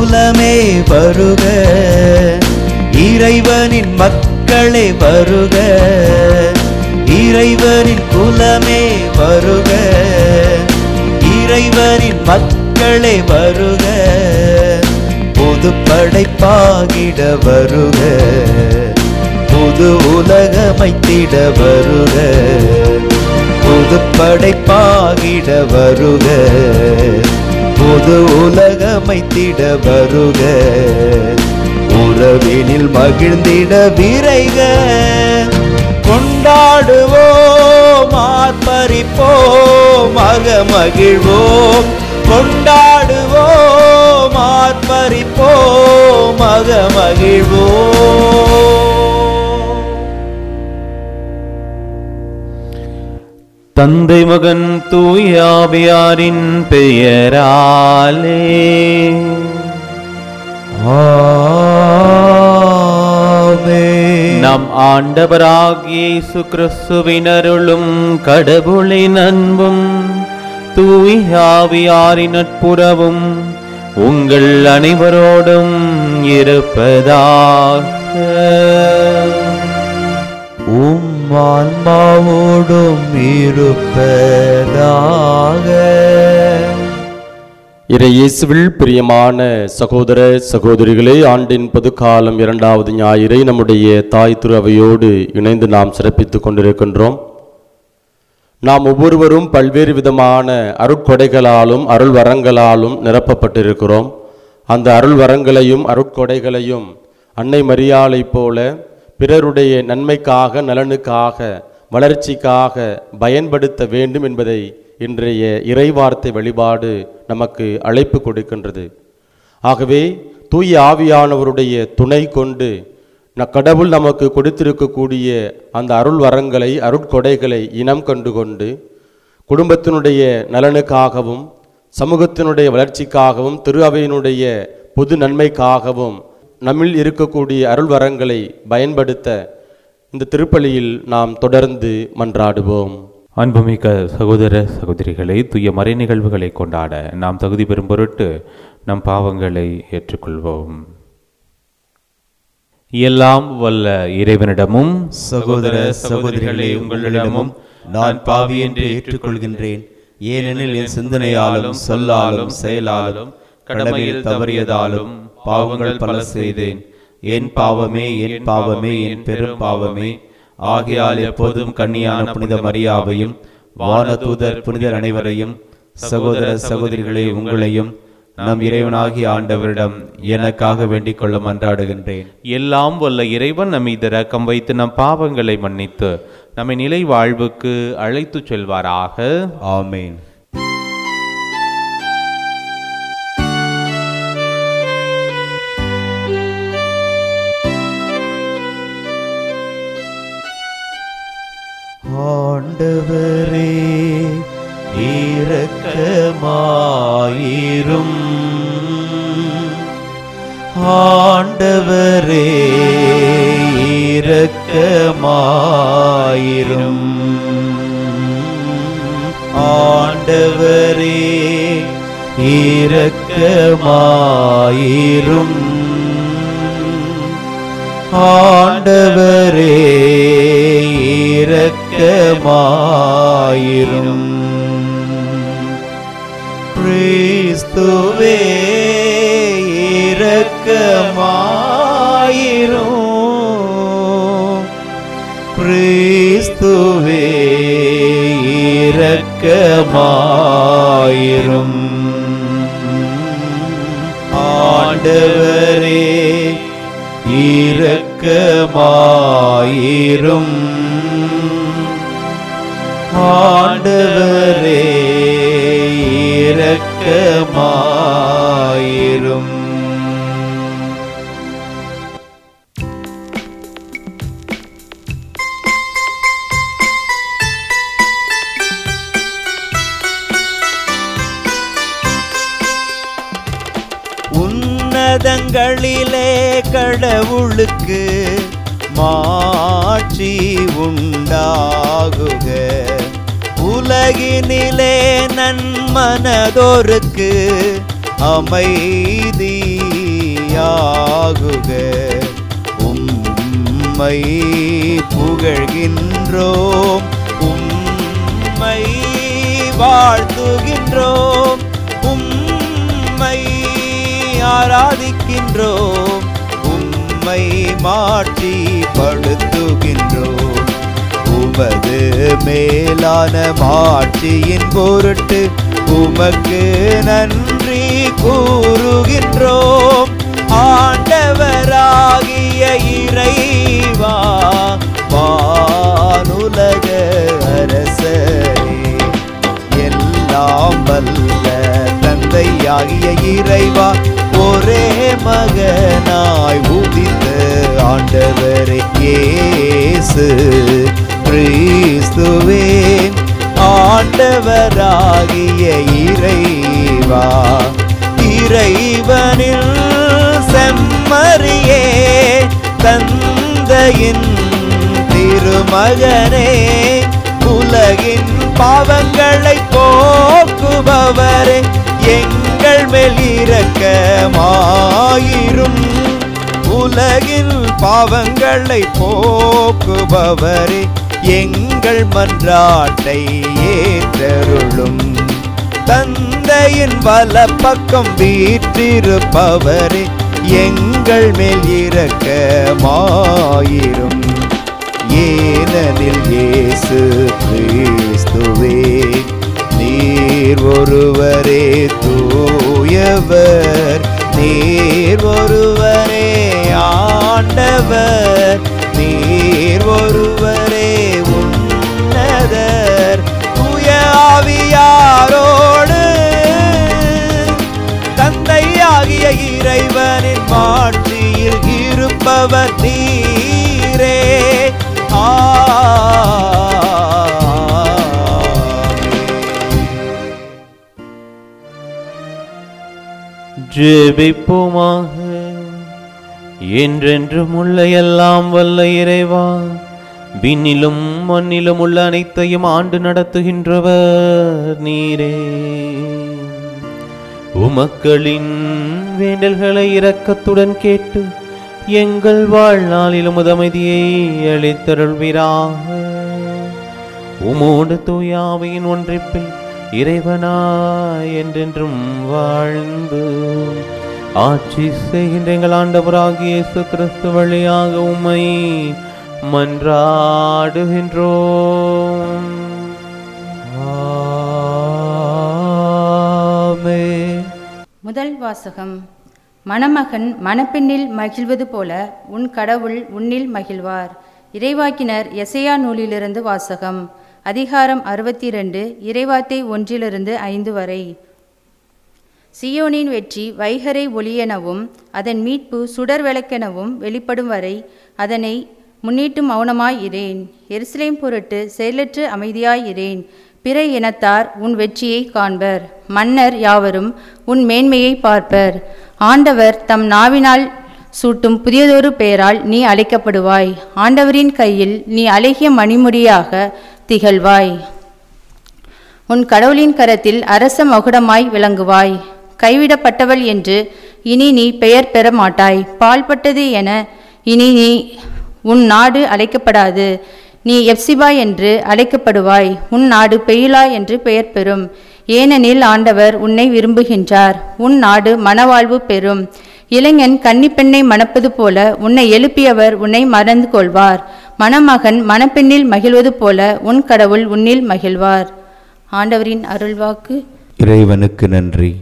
குலமே வருக இறைவனின் மக்களே வருக இறைவனின் குலமே வருக இறைவனின் மக்களே வருக புது படைப்பாகிட வருக புது உலகமைத்திட வருக புது படைப்பாகிட வருக புது உலகமைத்திட வருக உறவினில் மகிழ்ந்திட விரைக கொண்டாடுவோம் ஆர்ப்பரிப்போம் மக மகிழ்வோம் கொண்டாடுவோம் ஆர்ப்பரிப்போம் மக மகிழ்வோம் தந்தை மகன் தூயாவியாரின் பெயராலே ஆமென். நம் ஆண்டவராகிய இயேசு கிறிஸ்துவின் அருளும் கடவுளின் அன்பும் தூயாவியாரின் நட்புறவும் உங்கள் அனைவரோடும் இருப்பதாக உம் ஆன்மாவோடும் இருப்பதாக இறை இயேசுவில் பிரியமான சகோதர சகோதரிகளே ஆண்டின் பொதுக்காலம் இரண்டாவது ஞாயிறை நம்முடைய தாய் திரு அவையோடு இணைந்து நாம் சிறப்பித்துக் கொண்டிருக்கின்றோம் நாம் ஒவ்வொருவரும் பல்வேறு விதமான அருட்கொடைகளாலும் அருள் வரங்களாலும் நிரப்பப்பட்டிருக்கிறோம் அந்த அருள் வரங்களையும் அருட்கொடைகளையும் அன்னை மரியாளைப் போல பிறருடைய நன்மைக்காக நலனுக்காக வளர்ச்சிக்காக பயன்படுத்த வேண்டும் என்பதை இன்றைய இறைவார்த்தை வழிபாடு நமக்கு அழைப்பு கொடுக்கின்றது ஆகவே தூய ஆவியானவருடைய துணை கொண்டு ந கடவுள் நமக்கு கொடுத்திருக்கக்கூடிய அந்த அருள் வரங்களை அருட்கொடைகளை இனம் கண்டு கொண்டு குடும்பத்தினுடைய நலனுக்காகவும் சமூகத்தினுடைய வளர்ச்சிக்காகவும் திரு அவையினுடைய பொது நன்மைக்காகவும் நம்மில் இருக்கக்கூடிய அருள் வரங்களை பயன்படுத்த இந்த திருப்பலியில் நாம் தொடர்ந்து மன்றாடுவோம் அன்புமிக்க சகோதர சகோதரிகளை தூய மறை நிகழ்வுகளை கொண்டாட நாம் தகுதி பெறும் பொருட்டு நம் பாவங்களை ஏற்றுக்கொள்வோம் எல்லாம் வல்ல இறைவனிடமும் சகோதர சகோதரிகளே உங்களிடமும் நான் பாவி என்று ஏற்றுக்கொள்கின்றேன் ஏனெனில் என் சிந்தனையாலும் சொல்லாலும் செயலாலும் கடமையில் தவறியதாலும் பாவங்கள் பல செய்தேன் என் பாவமே என் பாவமே என் பெரும் பாவமே ஆகையால் எப்போதும் கன்னியான புனித மரியாவையும் வானதூதர் புனிதர் அனைவரையும் சகோதர சகோதரிகளே உங்களையும் நம் இறைவனாகிய ஆண்டவரிடம் எனக்காக வேண்டிக் கொள்ள மன்றாடுகின்றேன் எல்லாம் வல்ல இறைவன் நம் மீது இரக்கம் வைத்து நம் பாவங்களை மன்னித்து நம்மை நிலை வாழ்வுக்கு அழைத்துச் செல்வாராக ஆமேன் ஆண்டவரே இரக்கமாயிரும் ஆண்டவரே இரக்கமாயிரும் ஆண்டவரே இரக்கமாயிரும் ஆண்டவரே இரக்கமாயிரும் கிறிஸ்துவே இரக்கமாயிரும் கிறிஸ்துவே இரக்கமாயிரும் ஆண்டவரே இரக்கமாயிரும் ஆண்டவரே இரக்கமாயிரும் உன்னதங்களிலே கடவுளுக்கு மாட்சி உண்டாகுக உலகினிலே நன்மனதோருக்கு அமைதி உம்மை புகழ்கின்றோம் உம்மை வாழ்த்துகின்றோம் உம்மை ஆராதிக்கின்றோம் உம்மை மாற்றி படுத்துகின்றோம் உமது மேலான மாட்சியின் பொருட்டு உமக்கு நன்றி கூறுகின்றோம் ஆண்டவராகிய இறைவா வானுலக அரசரே எல்லாம் வல்ல தந்தையாகிய இறைவா ஒரே மகனாய் உதித்த ஆண்டவரே இயேசு கிறிஸ்துவே ஆண்டவராகிய இறைவா இறைவனில் செம்மறியே தந்தையின் திருமகனே உலகின் பாவங்களை போக்குபவரே எங்கள் மேல் இரக்கமாயிரும் உலகின் பாவங்களை போக்குபவரே எங்கள் மன்றாட்டை ஏற்றருளும் தந்தையின் வலப்பக்கம் வீற்றிருப்பவரே எங்கள் மேல் இரக்கமாயிரும் ஏனெனில் இயேசு கிறிஸ்துவே நீர் ஒருவரே தூயவர் நீர் ஒருவரே ஆண்டவர் நீர் ஒருவரே உன்னதர் தூய ஆவியாரோடு தந்தையாகிய இறைவனின் மாட்சியில் இருப்பவர் நீரே ஆமென். ஜெபிப்போமாக என்றென்றும் உள்ள எல்லாம் வல்ல இறைவா விண்ணிலும் மண்ணிலும் உள்ள அனைத்தையும் ஆண்டு நடத்துகின்றவர் நீரே உமக்களின் வேண்டல்களை இரக்கத்துடன் கேட்டு எங்கள் வாழ்நாளிலும் உதமதியை அளித்தருள்வீராக உமோடு தூயாவையின் ஒன்றிப்பில் இறைவனாய் என்றென்றும் வாழ்ந்து ஆட்சி செய்கின்ற எங்கள் ஆண்டவராகிய இயேசு கிறிஸ்து வழியாக உம்மை மன்றாடுகின்றோம் ஆமென். முதல் வாசகம் மணமகன் மணப்பெண்ணில் மகிழ்வது போல உன் கடவுள் உன்னில் மகிழ்வார் இறைவாக்கினர் எசையா நூலிலிருந்து வாசகம் அதிகாரம் அறுபத்தி ரெண்டு இறைவார்த்தை ஒன்றிலிருந்து ஐந்து வரை சியோனின் வெற்றி வைகரை ஒளியெனவும் அதன் மீட்பு சுடர் விளக்கெனவும் வெளிப்படும் வரை அதனை முன்னிட்டு மௌனமாய் இரேன் எருசலேம் பொருட்டு செயலற்று அமைதியாய் இரேன் பிற இனத்தார் உன் வெற்றியை காண்பர் மன்னர் யாவரும் உன் மேன்மையை பார்ப்பர் ஆண்டவர் தம் நாவினால் சூட்டும் புதியதொரு பெயரால் நீ அழைக்கப்படுவாய் ஆண்டவரின் கையில் நீ அழகிய மணிமுடியாக திகழ்வாய் உன் கடவுளின் கரத்தில் அரச மகுடமாய் விளங்குவாய் கைவிடப்பட்டவள் என்று இனி நீ பெயர் பெற மாட்டாய் பால்பட்டது என இனி நீ உன் நாடு அழைக்கப்படாது நீ எப்சிபா என்று அழைக்கப்படுவாய் உன் நாடு பெயிலா என்று பெயர் பெறும் ஏனெனில் ஆண்டவர் உன்னை விரும்புகின்றார் உன் நாடு மணவாழ்வு பெறும் இளைஞன் கன்னிப்பெண்ணை மணப்பது போல உன்னை எழுப்பியவர் உன்னை மறந்து கொள்வார் மணமகன் மணப்பெண்ணில் மகிழ்வது போல உன் கடவுள் உன்னில் மகிழ்வார் ஆண்டவரின் அருள்வாக்கு இறைவனுக்கு நன்றி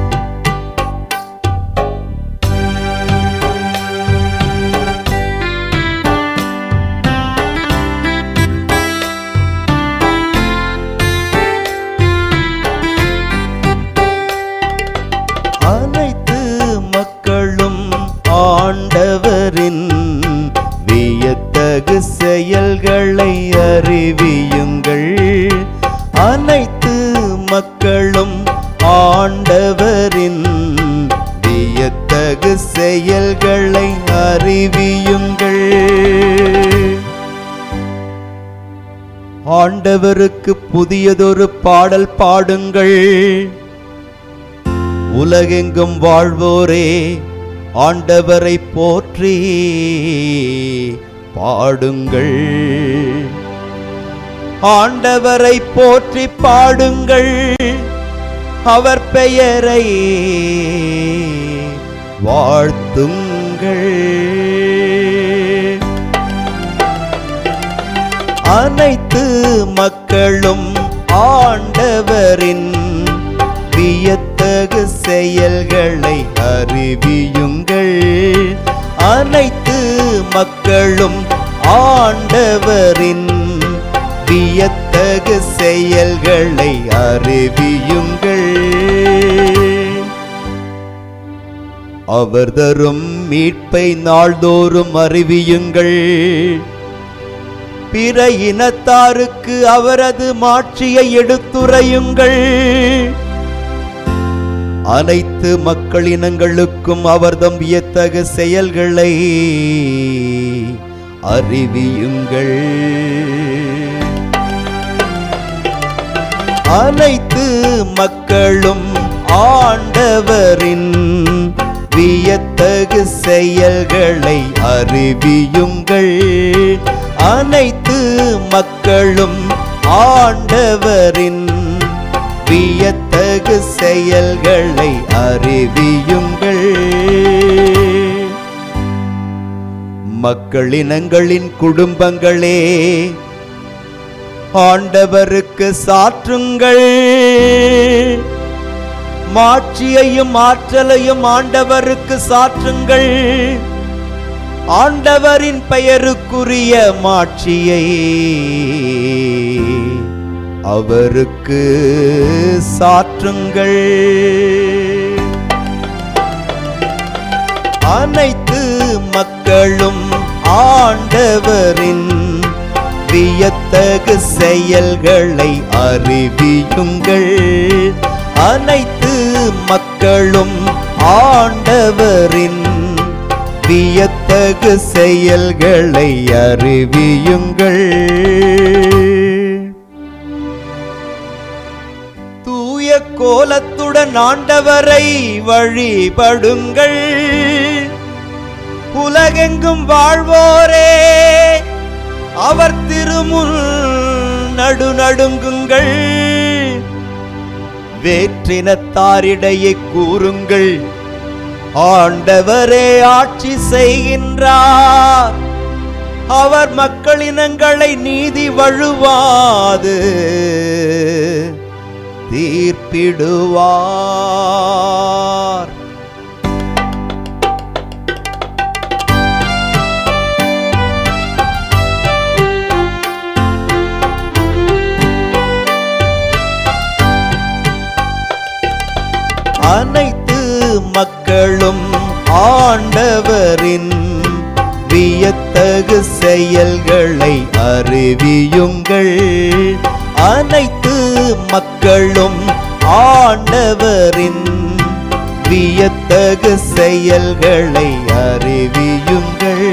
அனைத்து மக்களும் ஆண்டவரின் வியத்தகு செயல்களை அறிவியுங்கள் அனைத்து மக்களும் ஆண்டவரின் வியத்தகு செயல்களை அறிவியுங்கள் ஆண்டவருக்கு புதியதொரு பாடல் பாடுங்கள் உலகெங்கும் வாழ்வோரே ஆண்டவரை போற்றி பாடுங்கள் ஆண்டவரை போற்றி பாடுங்கள் அவர் பெயரை வாழ்த்துங்கள் அனைத்து மக்களும் ஆண்டவரின் வியத்தகு செயல்களை அறிவியுங்கள் அனைத்து மக்களும் ஆண்டவரின் வியத்தகு செயல்களை அறிவியுங்கள் அவர் தரும் மீட்பை நாள்தோறும் அறிவியுங்கள் பிற இனத்தாருக்கு அவரது மாட்சியை எடுத்துரையுங்கள் அனைத்து மக்களினங்களுக்கும் அவர்தம் வியத்தகு செயல்களை அறிவியுங்கள் அனைத்து மக்களும் ஆண்டவரின் வியத்தகு செயல்களை அறிவியுங்கள் அனைத்து மக்களும் ஆண்டவரின் வியத்தகு செயல்களை அறிவியுங்கள் மக்களினங்களின் குடும்பங்களே ஆண்டவருக்கு சாற்றுங்கள் மாட்சியையும் ஆற்றலையும் ஆண்டவருக்கு சாற்றுங்கள் ஆண்டவரின் பெயருக்குரிய மாட்சியை அவருக்கு சாற்றுங்கள் அனைத்து மக்களும் ஆண்டவரின் வியத்தகு செயல்களை அறிவியுங்கள் அனைத்து மக்களும் ஆண்டவரின் வியத்தகு செயல்களை அறிவியுங்கள் தூய கோலத்துடன் ஆண்டவரை வழிபடுங்கள் உலகெங்கும் வாழ்வோரே அவர் திருமுன் நடுநடுங்குங்கள் வேற்றினத்தாரிடையே கூறுங்கள் ஆண்டவரே ஆட்சி செய்கின்றார் அவர் மக்களினங்களை நீதி வழுவாது தீர்ப்பிடுவார் அனைத்து மக்களும் ஆண்டவரின் வியத்தகு செயல்களை அறிவியுங்கள் அனைத்து மக்களும் ஆண்டவரின் வியத்தகு செயல்களை அறிவியுங்கள்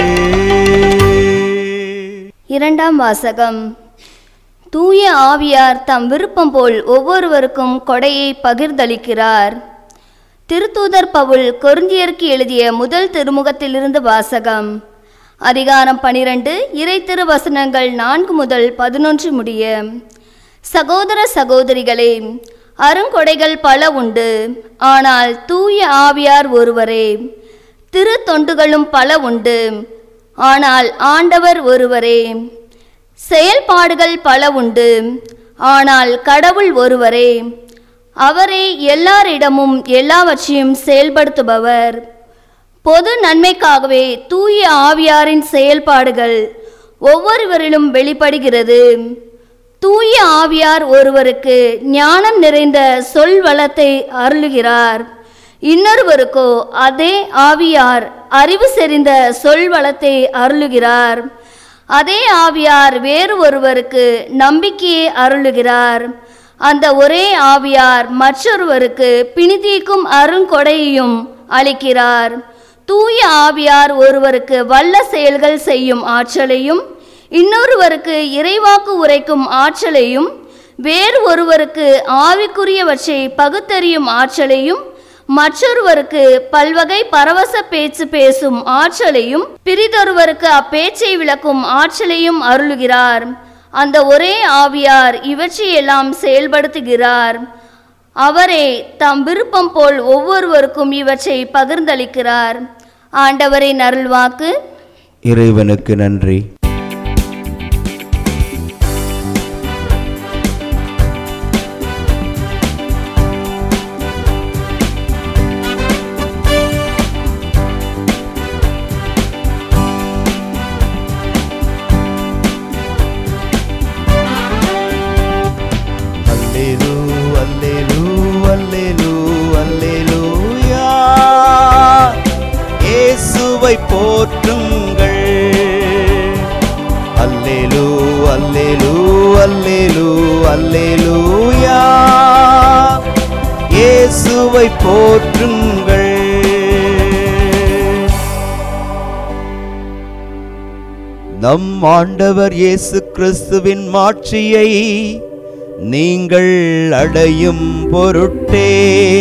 இரண்டாம் வாசகம் தூய ஆவியார் தம் விருப்பம் போல் ஒவ்வொருவருக்கும் கொடையை பகிர்ந்தளிக்கிறார் திருத்தூதர் பவுல் கொருந்தியருக்கு எழுதிய முதல் திருமுகத்திலிருந்து வாசகம் அதிகாரம் பனிரெண்டு இறை திருவசனங்கள் நான்கு முதல் பதினொன்று முடிய சகோதர சகோதரிகளே அருங்கொடைகள் பல உண்டு ஆனால் தூய ஆவியார் ஒருவரே திரு தொண்டுகளும் பல உண்டு ஆனால் ஆண்டவர் ஒருவரே செயல்பாடுகள் பல உண்டு ஆனால் கடவுள் ஒருவரே அவரே எல்லாரிடமும் எல்லாவற்றையும் செயல்படுத்துபவர் பொது நன்மைக்காகவே தூய ஆவியாரின் செயல்பாடுகள் ஒவ்வொருவரிலும் வெளிப்படுகிறது தூய ஆவியார் ஒருவருக்கு ஞானம் நிறைந்த சொல் வளத்தை அருளுகிறார் இன்னொருவருக்கோ அதே ஆவியார் அறிவு செறிந்த சொல் வளத்தை அருளுகிறார் அதே ஆவியார் வேறு ஒருவருக்கு நம்பிக்கையை அருளுகிறார் அந்த ஒரே ஆவியார் மற்றொருவருக்கு பிணிதீக்கும் அருங்கொடையையும் அளிக்கிறார் தூய ஆவியார் ஒருவருக்கு வல்ல செயல்கள் செய்யும் ஆற்றலையும் இன்னொருவருக்கு இறைவாக்கு உரைக்கும் ஆற்றலையும் வேறு ஒருவருக்கு ஆவிக்குரியவற்றை பகுத்தறியும் ஆற்றலையும் மற்றொருவருக்கு பல்வகை பரவச பேச்சு பேசும் ஆற்றலையும் பிரிதொருவருக்கு அப்பேச்சை விளக்கும் ஆற்றலையும் அருளுகிறார் அந்த ஒரே ஆவியார் இவற்றையெல்லாம் செயல்படுத்துகிறார் அவரே தம் விருப்பம் போல் ஒவ்வொருவருக்கும் இவற்றை பகிர்ந்தளிக்கிறார் ஆண்டவரின் அருள்வாக்கு இறைவனுக்கு நன்றி அல்லேலூ அல்லேலூ அல்லேலூ அல்லேலூயா இயேசுவை போற்றுங்கள் அல்லேலூ அல்லேலூ அல்லேலூ அல்லேலூயா இயேசுவை போற்றுங்கள் நம் ஆண்டவர் இயேசு கிறிஸ்துவின் மாட்சியை நீங்கள் அடையும் பொருட்டே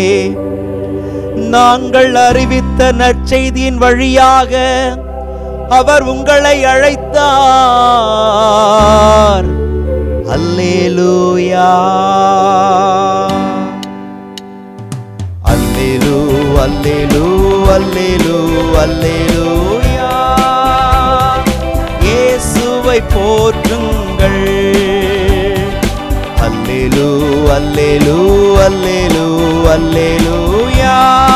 நாங்கள் அறிவித்த நற்செய்தியின் வழியாக அவர் உங்களை அழைத்தார் அல்லேலூயா அல்லேலூ அல்லேலூ அல்லேலூ அல்லேலூயா இயேசுவை போற்றுங்கள் அல்லேலூ அல்லேலூ அல்லேலூ அல்லேலூயா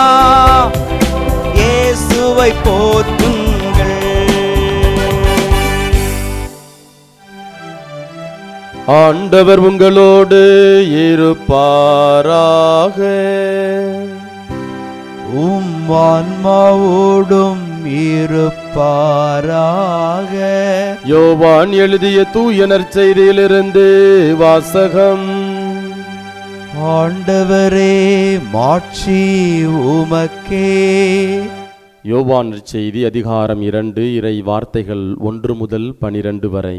இயேசுவை போற்றுங்கள் ஆண்டவர் உங்களோடு இருப்பாராக உம் ஆன்மாவோடும் இருப்பாராக யோவான் எழுதிய தூய நற்செய்தியிலிருந்து வாசகம் ஆண்டவரே மாட்சி உமக்கே யோவான் செய்தி அதிகாரம் இரண்டு இறை வார்த்தைகள் ஒன்று முதல் பனிரெண்டு வரை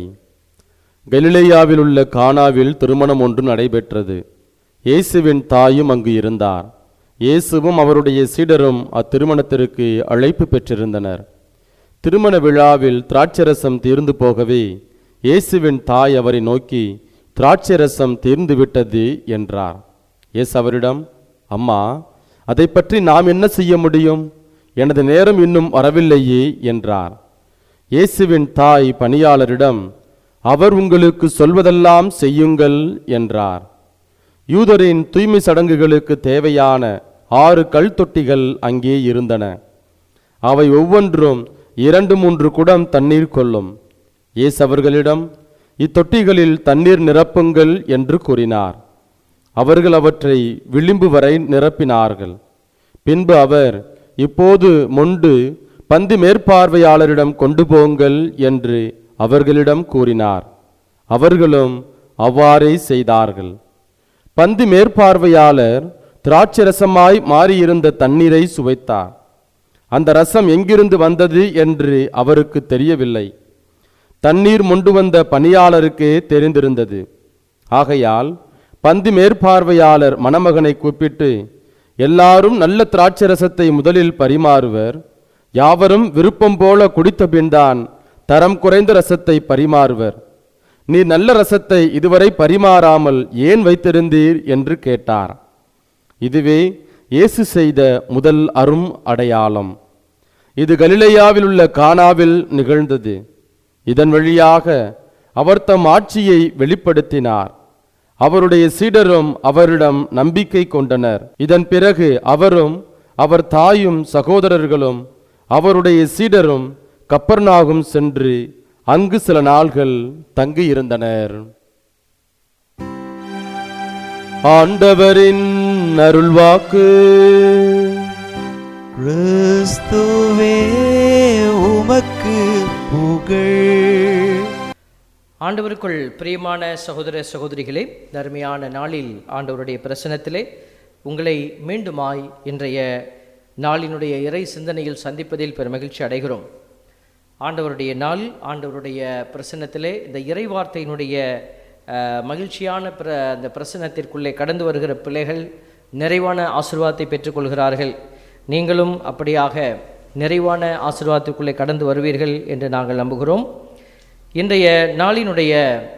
கலிலேயாவில் உள்ள கானாவில் திருமணம் ஒன்று நடைபெற்றது இயேசுவின் தாயும் அங்கு இருந்தார் இயேசுவும் அவருடைய சீடரும் அத்திருமணத்திற்கு அழைப்பு பெற்றிருந்தனர் திருமண விழாவில் திராட்சரசம் தீர்ந்து போகவே இயேசுவின் தாய் அவரை நோக்கி திராட்சரசம் தீர்ந்து விட்டது என்றார் இயேசு அவரிடம் அம்மா அதை பற்றி நாம் என்ன செய்ய முடியும் எனது நேரம் இன்னும் வரவில்லையே என்றார் இயேசுவின் தாய் பணியாளரிடம் அவர் உங்களுக்கு சொல்வதெல்லாம் செய்யுங்கள் என்றார் யூதரின் தூய்மை சடங்குகளுக்கு தேவையான ஆறு கல் தொட்டிகள் அங்கே இருந்தன அவை ஒவ்வொன்றும் இரண்டு மூன்று குடம் தண்ணீர் கொள்ளும் இயேசு அவர்களிடம் இத்தொட்டிகளில் தண்ணீர் நிரப்புங்கள் என்று கூறினார் அவர்கள் அவற்றை விளிம்பு வரை நிரப்பினார்கள் பின்பு அவர் இப்போது மொண்டு பந்தி மேற்பார்வையாளரிடம் கொண்டு போங்கள் என்று அவர்களிடம் கூறினார் அவர்களும் அவ்வாறே செய்தார்கள் பந்தி மேற்பார்வையாளர் திராட்சரசமாய் மாறியிருந்த தண்ணீரை சுவைத்தார் அந்த ரசம் எங்கிருந்து வந்தது என்று அவருக்கு தெரியவில்லை தண்ணீர் மொண்டு வந்த பணியாளருக்கே தெரிந்திருந்தது ஆகையால் பந்தி மேற்பார்வையாளர் மணமகனை கூப்பிட்டு எல்லாரும் நல்ல திராட்சரசத்தை முதலில் பரிமாறுவர் யாவரும் விருப்பம் போல குடித்த பின்தான் தரம் குறைந்த ரசத்தை பரிமாறுவர் நீ நல்ல ரசத்தை இதுவரை பரிமாறாமல் ஏன் வைத்திருந்தீர் என்று கேட்டார் இதுவே இயேசு செய்த முதல் அரும் அடையாளம் இது கலிலேயாவில் உள்ள கானாவில் நிகழ்ந்தது இதன் வழியாக அவர் தம் ஆட்சியை வெளிப்படுத்தினார் அவருடைய சீடரும் அவரிடம் நம்பிக்கை கொண்டனர் இதன் பிறகு அவரும் அவர் தாயும் சகோதரர்களும் அவருடைய சீடரும் கப்பர்நாகும் சென்று அங்கு சில நாள்கள் தங்கியிருந்தனர் ஆண்டவரின் அருள்வாக்கு கிறிஸ்துவே உமக்கு புகழ் ஆண்டவருக்குள் பிரியமான சகோதர சகோதரிகளே இந்த அருமையான நாளில் ஆண்டவருடைய பிரசனத்திலே உங்களை மீண்டுமாய் இன்றைய நாளினுடைய இறை சிந்தனையில் சந்திப்பதில் பெரும் மகிழ்ச்சி அடைகிறோம் ஆண்டவருடைய நாள் ஆண்டவருடைய பிரசன்னத்திலே இந்த இறை வார்த்தையினுடைய அஹ், மகிழ்ச்சியான பிர அந்த பிரசன்னத்திற்குள்ளே கடந்து வருகிற பிள்ளைகள் நிறைவான ஆசீர்வாதத்தை பெற்றுக்கொள்கிறார்கள் நீங்களும் அப்படியாக நிறைவான ஆசீர்வாதத்துக்குள்ளே கடந்து வருவீர்கள் என்று நாங்கள் நம்புகிறோம் இன்றைய நாளினுடைய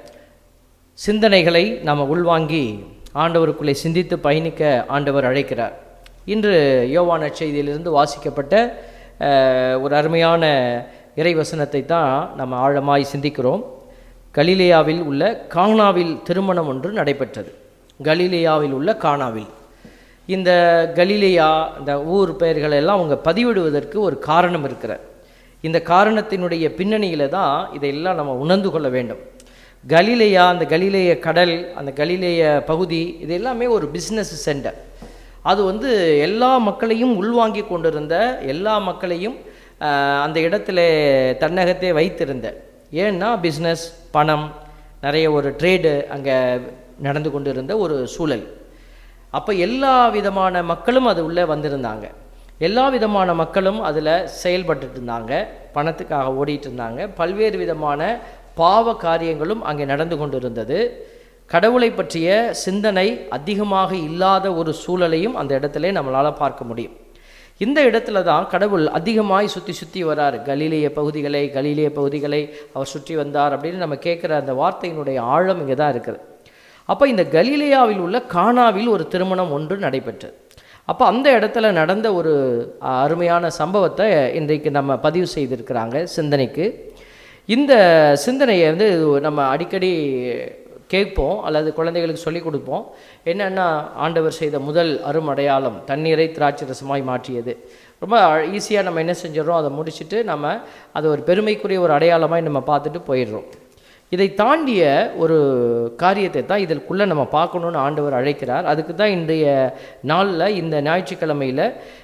சிந்தனைகளை நாம் உள்வாங்கி ஆண்டவருக்குள்ளே சிந்தித்து பயணிக்க ஆண்டவர் அழைக்கிறார் இன்று யோவான செய்தியிலிருந்து வாசிக்கப்பட்ட அஹ், ஒரு அருமையான இறைவசனத்தை தான் நம்ம ஆழமாய் சிந்திக்கிறோம் கலிலேயாவில் உள்ள கானாவில் திருமணம் ஒன்று நடைபெற்றது கலிலேயாவில் உள்ள கானாவில் இந்த கலிலேயா இந்த ஊர் பெயர்களை எல்லாம் அவங்க பதிவிடுவதற்கு ஒரு காரணம் இருக்கிறது இந்த காரணத்தினுடைய பின்னணியில் தான் இதையெல்லாம் நம்ம உணர்ந்து கொள்ள வேண்டும் கலிலேயா அந்த கலிலேய கடல் அந்த கலிலேய பகுதி இது எல்லாமே ஒரு பிஸ்னஸ் சென்டர் அது வந்து எல்லா மக்களையும் உள்வாங்கி கொண்டிருந்த எல்லா மக்களையும் ஆஹ், அந்த இடத்துல தன்னகத்தே வைத்திருந்த ஏன்னா பிஸ்னஸ் பணம் நிறைய ஒரு ட்ரேடு அங்கே நடந்து கொண்டிருந்த ஒரு சூழல் அப்போ எல்லா விதமான மக்களும் அது உள்ளே வந்திருந்தாங்க எல்லா விதமான மக்களும் அதில் செயல்பட்டுட்டு இருந்தாங்க பணத்துக்காக ஓடிட்டு இருந்தாங்க பல்வேறு விதமான பாவ காரியங்களும் அங்கே நடந்து கொண்டிருந்தது கடவுளை பற்றிய சிந்தனை அதிகமாக இல்லாத ஒரு சூழலையும் அந்த இடத்துல நம்மளால் பார்க்க முடியும் இந்த இடத்துல தான் கடவுள் அதிகமாய் சுற்றி சுற்றி வரார் கலிலேய பகுதிகளை கலிலேய பகுதிகளை அவர் சுற்றி வந்தார் அப்படின்னு நம்ம கேட்குற அந்த வார்த்தையினுடைய ஆழம் இங்கே தான் இருக்குது அப்போ இந்த கலிலேயாவில் உள்ள கானாவில் ஒரு திருமணம் ஒன்று நடைபெற்றது அப்போ அந்த இடத்துல நடந்த ஒரு அஹ், அருமையான சம்பவத்தை இன்றைக்கு நம்ம பதிவு செய்திருக்கிறாங்க சிந்தனைக்கு இந்த சிந்தனையை வந்து நம்ம அடிக்கடி கேட்போம் அல்லது குழந்தைகளுக்கு சொல்லிக் கொடுப்போம் என்னென்னா ஆண்டவர் செய்த முதல் அருமடையாளம் தண்ணீரை திராட்சை ரசமாய் மாற்றியது ரொம்ப ஈஸியாக நம்ம என்ன செஞ்சிடறோம் அதை முடிச்சுட்டு நம்ம அதை ஒரு பெருமைக்குரிய ஒரு அடையாளமாய் நம்ம பார்த்துட்டு போயிடுறோம் இதை தாண்டிய ஒரு காரியத்தை தான் இதற்குள்ளே நம்ம பார்க்கணுன்னு ஆண்டவர் அழைக்கிறார் அதுக்கு தான் இன்றைய நாளில் இந்த ஞாயிற்றுக்கிழமையில்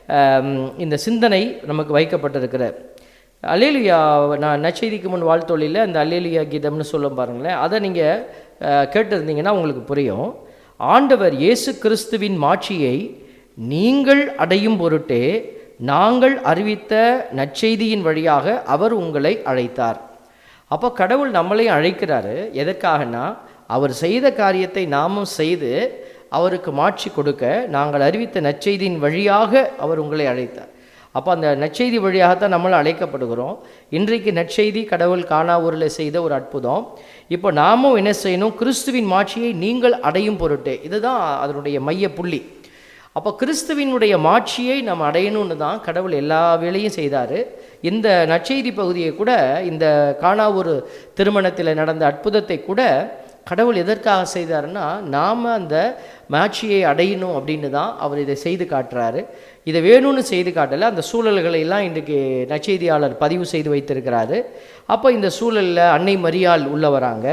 இந்த சிந்தனை நமக்கு வைக்கப்பட்டிருக்கிற அலேலியா நான் நச்செய்திக்கு முன் வாழ்த்தொழியில் அந்த அலேலியா கீதம்னு சொல்லும் பாருங்களேன் அதை நீங்கள் கேட்டிருந்தீங்கன்னா உங்களுக்கு புரியும் ஆண்டவர் இயேசு கிறிஸ்துவின் மாட்சியை நீங்கள் அடையும் பொருட்டே நாங்கள் அறிவித்த நற்செய்தியின் வழியாக அவர் உங்களை அழைத்தார் அப்போ கடவுள் நம்மளையும் அழைக்கிறாரு எதற்காகனா அவர் செய்த காரியத்தை நாமும் செய்து அவருக்கு மாட்சி கொடுக்க நாங்கள் அறிவித்த நற்செய்தியின் வழியாக அவர் உங்களை அழைத்தார் அப்போ அந்த நற்செய்தி வழியாகத்தான் நம்மளும் அழைக்கப்படுகிறோம் இன்றைக்கு நற்செய்தி கடவுள் காணாவூரில் செய்த ஒரு அற்புதம் இப்போ நாமும் என்ன செய்யணும் கிறிஸ்துவின் மாட்சியை நீங்கள் அடையும் பொருட்டே இதுதான் அதனுடைய மைய புள்ளி அப்போ கிறிஸ்துவினுடைய மாட்சியை நம்ம அடையணும்னு தான் கடவுள் எல்லா வேலையும் செய்தார் இந்த நற்செய்தி பகுதியை கூட இந்த காணாவூர் திருமணத்தில் நடந்த அற்புதத்தை கூட கடவுள் எதற்காக செய்தாருன்னா நாம் அந்த மாட்சியை அடையணும் அப்படின்னு தான் அவர் இதை செய்து காட்டுறாரு இதை வேணும்னு செய்து காட்டலை அந்த சூழல்களை எல்லாம் இன்றைக்கு நற்செய்தியாளர் பதிவு செய்து வைத்திருக்கிறாரு அப்போ இந்த சூழலில் அன்னை மரியாள் உள்ள வராங்க